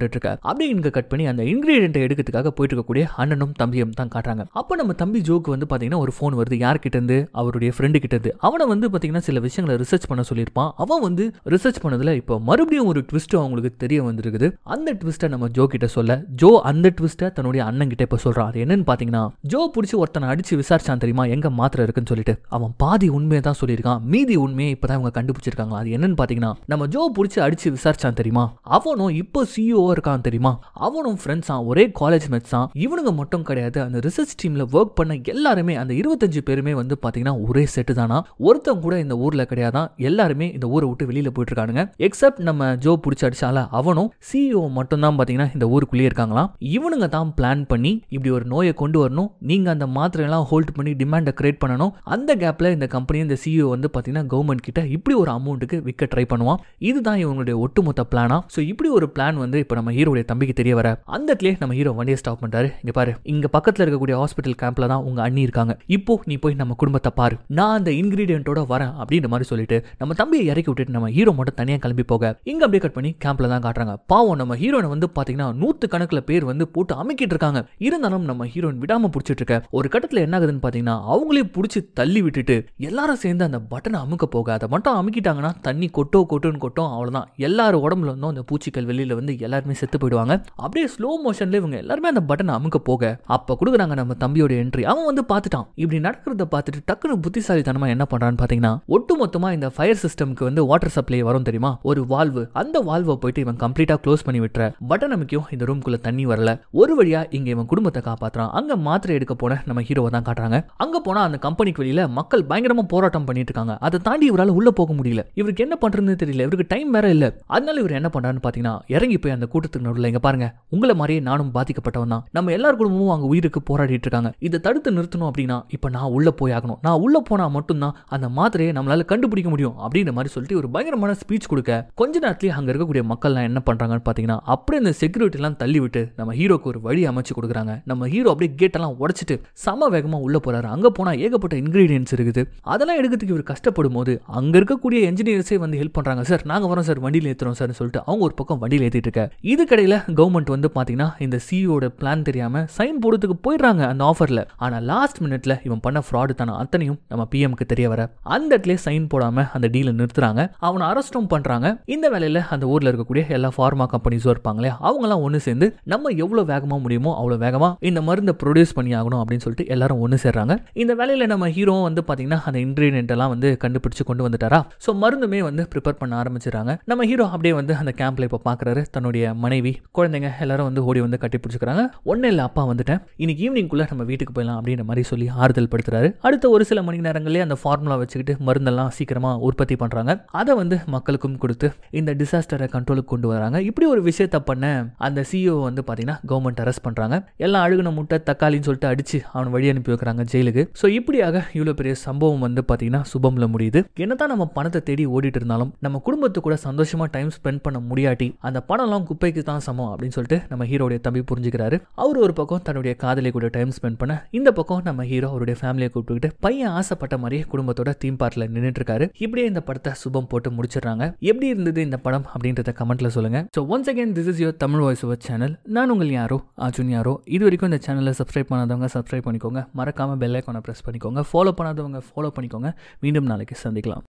போட்டுட்டு இருக்க அப்படியே இங்க கட் பண்ணி அந்த இன்கிரீடியன்ட்டை எடுக்கிறதுக்காக போயிட்டு இருக்கக்கூடிய அண்ணனும் தம்பியும் தான் காட்டுறாங்க அப்போ நம்ம தம்பி ஜோக்கு வந்து பாத்தீங்கன்னா ஒரு ஃபோன் வருது யார்கிட்ட இருந்து அவருடைய ஃப்ரெண்டு கிட்ட இருந்து அவனை வந்து பாத்தீங்கன்னா சில விஷயங்களை ரிசர்ச் பண்ண சொல்லியிருப்பான் அவன் வந்து ரிசர்ச் பண்ணதுல இப்போ மறுபடியும் ஒரு ட்விஸ்ட் அவங்களுக்கு தெரிய வந்திருக்குது அந்த ட்விஸ்ட்டை நம்ம ஜோ கிட்ட சொல்ல ஜோ அந்த ட்விஸ்ட்டை தன்னுடைய அண்ணன் கிட்ட இப்போ சொல்றான் அது என்னன்னு பாத்தீங்கன்னா ஜோ பிடிச்சி ஒருத்தனை அடிச்சு விசாரிச்சான் தெரியுமா எங்க மாத்திரை இருக்குன்னு சொல்லிட்டு அவன் பாதி உண்மையை தான் சொல்லியிருக்கான் மீதி உண்மையை இப்பதான் இவங்க கண்டுபிடிச்சிருக்காங்க அது என்னன்னு பாத்தீங்கன்னா நம்ம ஜோ பிடிச்சி அடிச்சு விசாரிச்சான் தெரியுமா அவனும் இப்போ சிஇஓ இருக்கான் தெரியுமா அவனும் ஃப்ரெண்ட்ஸா ஒரே காலேஜ் மேட்ஸா இவனுங்க மட்டும் கிடையாது அந்த ரிசர்ச் டீம்ல ஒர்க் பண்ண எல்லாருமே அந்த இருபத்தஞ்சு பேருமே வந்து பாத்தீங்கன்னா ஒரே செட்டு தானா ஒருத்தன் கூட இந்த ஊர்ல கிடையாதான் எல்லாருமே இந்த ஊரை விட்டு வெளியில போயிட்டு இருக்கானுங்க எக்ஸப்ட் நம்ம ஜோ பிடிச்சி அடிச்சால அவனும் சிஇஓ மட்டும் தான் பாத்தீங்கன்னா இந்த ஊருக்குள்ளேயே இருக்காங்களாம் இவனுங்க தான் பிளான் பண்ணி இப்படி ஒரு நோயை கொண்டு வரணும் நீங்க அந்த மாத்திரையெல்லாம் ஹோல்ட் பண்ணி டிமாண்டை கிரியேட் பண்ணணும் அந்த கேப்ல இந்த கம்பெனி இந்த சிஇஓ வந்து பாத்தீங்கன்னா கவர்மெண்ட் கிட்ட இப்படி ஒரு அமௌண்ட்டுக்கு விற்க ட்ரை பண்ணுவான் இதுதான் இவங்களுடைய ஒட்டுமொத்த பிளானா ஸோ இப்படி ஒரு பிளான் வந்து இப்போ நம்ம ஹீரோடைய தம்பிக்கு தெரிய வர அந்த இடத்துல நம்ம ஹீரோ வண்டியை ஸ்டாப் பண்ணிட்டாரு இங்க பாரு இங்க பக்கத்துல இருக்கக்கூடிய ஹாஸ்பிட்டல் கேம்ப்ல தான் உங்க அண்ணி இருக்காங்க இப்போ நீ போய் நம்ம குடும்பத்தை பாரு நான் அந்த இன்கிரீடியன்ட்டோட வரேன் அப்படின்ற மாதிரி சொல்லிட்டு நம்ம தம்பியை இறக்கி விட்டுட்டு நம்ம ஹீரோ மட்டும் தனியாக கிளம்பி போக இங்க அப்படியே கட் பண்ணி கேம்ப்ல தான் காட்டுறாங்க பாவம் நம்ம ஹீரோனை வந்து பாத்தீங்கன்னா நூத்து கணக்குல பேர் வந்து போட்டு அமைக்கிட்டு இருக்காங்க இருந்தாலும் நம்ம ஹீரோயின் விடாம பிடிச்சிட்டு இருக்க ஒரு கட்டத்துல என்ன ஆகுதுன்னு பாத்தீங்கன்னா அவங்களே பிடிச்சி தள்ளி விட்டுட்டு எல்லாரும் சேர்ந்து அந்த பட்டனை அமுக்க போக அதை மட்டும் அமுக்கிட்டாங்கன்னா தண்ணி கொட்டோ கொட்டோன்னு கொட்டும் அவ்வளவுதான் எல்லாரும் உடம்புல இருந்தும் அந்த பூச்சிகள் வெளியில வந்து எல்லாருமே செத்து போயிடுவாங்க அப்படியே ஸ்லோ மோஷன்ல இவங்க எல்லாருமே அந்த பட்டனை அமுக்க போக அப்ப கொடுக்குறாங்க நம்ம தம்பியோட என்ட்ரி அவன் வந்து பார்த்துட்டான் இப்படி நடக்கிறத பார்த்துட்டு டக்குனு புத்திசாலித்தனமா என்ன பண்றான்னு பாத்தீங்கன்னா ஒட்டு மொத்தமா இந்த ஃபயர் சிஸ்டம்க்கு வந்து வாட்டர் சப்ளை வரும் தெரியுமா ஒரு வால்வு அந்த வால்வை போயிட்டு இவன் கம்ப்ளீட்டா க்ளோஸ் பண்ணி விட்டுற பட்டன் அமைக்கும் இந்த ரூம்குள்ள தண்ணி வரல ஒரு வழியா இங்க இவன் குடும்பத்தை காப்பாத்துறான் அங்க மாத்திரை எடுக்க போன நம்ம ஹீரோவை தான் காட்டுறாங்க அங்க போனா அந்த கம்பெனிக்கு வெளியில மக்கள் பயங்கரமா போராட்டம் பண்ணிட்டு இருக்காங்க அதை தாண்டி இவரால் உள்ள போக முடியல இவருக்கு என்ன பண்றதுன்னு தெரியல இவருக்கு டைம் வேற இல்ல அதனால இவர் என்ன பண்றாருன்னு பாத்தீங்கன்னா இறங்கி போய் அந்த கூட்டத்துக்கு நடுவில் இங்க பாருங்க உங்களை மாதிரியே நானும் பாதிக்கப்பட்டவன் தான் நம்ம எல்லார் குடும்பமும் அங்க உயிருக்கு போராடிட்டு இருக்காங்க இதை தடுத்து நிறுத்தணும் அப்படின்னா இப்ப நான் உள்ள போய் ஆகணும் நான் உள்ள போனா மட்டும்தான் அந்த மாத்திரையை நம்மளால கண்டுபிடிக்க முடியும் அப்படின்ற மாதிரி சொல்லிட்டு ஒரு பயங்கரமான ஸ்பீச் கொடுக்க கொஞ்ச நேரத்திலேயே அங்க இருக்கக்கூடிய மக்கள்லாம் என்ன பண்றாங்கன்னு பாத்தீங்கன்னா அப்படியே இந்த செக்யூரிட்டி எல்லாம் தள்ளி விட்டு நம்ம ஹீரோக்கு ஒரு வழி அமைச்சு கொடுக்குறாங்க நம்ம ஹீரோ அப்படியே கேட்டெல்லாம் உடைச்சிட்டு சம வேகமா உள்ள போறாரு அங்க போனா ஏகப்பட்ட இன்கிரீடியன்ஸ் இருக்குது அதெல்லாம் எடுக்கிறதுக்கு இவர் கஷ்டப்படும் போது அங்க இருக்கக்கூடிய என்ஜினியர்ஸே வந்து ஹெல்ப் பண்றாங்க சார் நாங்க வரோம் சார் வண்டியில் ஏத்துறோம் சார் சொல்லிட்டு அவங்க ஒரு பக்கம் வண்டியில் ஏத்திட்டு இருக்க இதுக்கடையில கவர்மெண்ட் வந்து பாத்தீங்கன்னா இந்த சிஇஓட பிளான் தெரியாம சைன் போடுறதுக்கு போயிடுறாங்க அந்த ஆஃபர்ல ஆனா லாஸ்ட் மினிட்ல இவன் பண்ண ஃப்ராடு தானே அத்தனையும் நம்ம பிஎம்க்கு தெரிய வர அந்த இடத்துல சைன் போடாம அந்த டீலை நிறுத்துறாங்க அவனை அரெஸ்டும் பண்றாங்க இந்த வேலையில அந்த ஊர்ல இருக்கக்கூடிய எல்லா ஃபார்மா கம்பெனிஸும் இருப்பாங்களே அவங்கலாம் ஒன்று சேர்ந்து நம்ம எவ்வளோ வேகமாக முடியுமோ அவ்வளோ வேகமாக இந்த மருந்தை ப்ரொடியூஸ் பண்ணி ஆகணும் அப்படின்னு சொல்லிட்டு எல்லாரும் ஒன்று சேர்றாங்க இந்த வேலையில் நம்ம ஹீரோ வந்து பார்த்தீங்கன்னா அந்த இன்க்ரீடியன்ட் எல்லாம் வந்து கண்டுபிடிச்சு கொண்டு வந்துட்டாரா ஸோ மருந்துமே வந்து ப்ரிப்பேர் பண்ண ஆரம்பிச்சிடறாங்க நம்ம ஹீரோ அப்படியே வந்து அந்த கேம்ப்ல இப்போ பார்க்குறாரு தன்னுடைய மனைவி குழந்தைங்க எல்லாரும் வந்து ஓடி வந்து கட்டி பிடிச்சிக்கிறாங்க ஒன்றும் இல்லை அப்பா வந்துட்டேன் இன்னைக்கு ஈவினிங்குள்ளே நம்ம வீட்டுக்கு போயிடலாம் அப்படின்ற மாதிரி சொல்லி ஆறுதல் படுத்துறாரு அடுத்த ஒரு சில மணி நேரங்களே அந்த ஃபார்முலா வச்சுக்கிட்டு மருந்தெல்லாம் சீக்கிரமாக உற்பத்தி பண்ணுறாங்க அதை வந்து மக்களுக்கும் கொடுத்து இந்த டிசாஸ்டரை கண்ட்ரோலுக்கு கொண்டு வராங்க இப்படி ஒரு விஷயத்த பண்ண அந்த சிஇஓ வந்து பார்த்தீங்கன்னா கவர்மெண்ட் அரெஸ்ட் பண்ணுறாங்க எல்லாம் அழுகுன முட்டை தக்காளின்னு சொல்லிட்டு அடிச்சு அவனை வழி அனுப்பி வைக்கிறாங்க ஜெயிலுக்கு ஸோ இப்படியாக இவ்வளோ பெரிய சம்பவம் வந்து பார்த்தீங்கன்னா சுபம்ல முடியுது என்னதான் நம்ம பணத்தை தேடி ஓடிட்டு இருந்தாலும் நம்ம குடும்பத்து கூட சந்தோஷமா டைம் ஸ்பெண்ட் பண்ண முடியாட்டி அந்த பணம்லாம் குப்பைக்கு தான் சமம் அப்படின்னு சொல்லிட்டு நம்ம ஹீரோடைய தம்பி புரிஞ்சுக்கிறாரு அவர் ஒரு பக்கம் தன்னுடைய காதலை கூட டைம் ஸ்பெண்ட் பண்ண இந்த பக்கம் நம்ம ஹீரோ அவருடைய ஃபேமிலியை கூப்பிட்டுக்கிட்டு பையன் ஆசைப்பட்ட மாதிரியே குடும்பத்தோட தீம் பார்க்ல நின்றுட்டு இருக்காரு இப்படியே இந்த படத்தை சுபம் போட்டு முடிச்சிடுறாங்க எப்படி இருந்தது இந்த படம் அப்படின்றத கமெண்ட்ல சொல்லுங்க so once again this is your Tamil voice over channel நான் உங்கள் யாரோ அர்ஜுன் யாரோ இது வரைக்கும் இந்த சேனலை சப்ஸ்கிரைப் பண்ணாதவங்க சப்ஸ்கிரைப் பண்ணிக்கோங்க மறக்காம பெல் ஐக்கானை ப்ரெஸ் பண்ணிக்கோங்க ஃபாலோ பண்ணாதவங்க ஃபாலோ பண்ணிக்கோங்க மீண்டும் நாளைக்கு சந்திக்கலாம்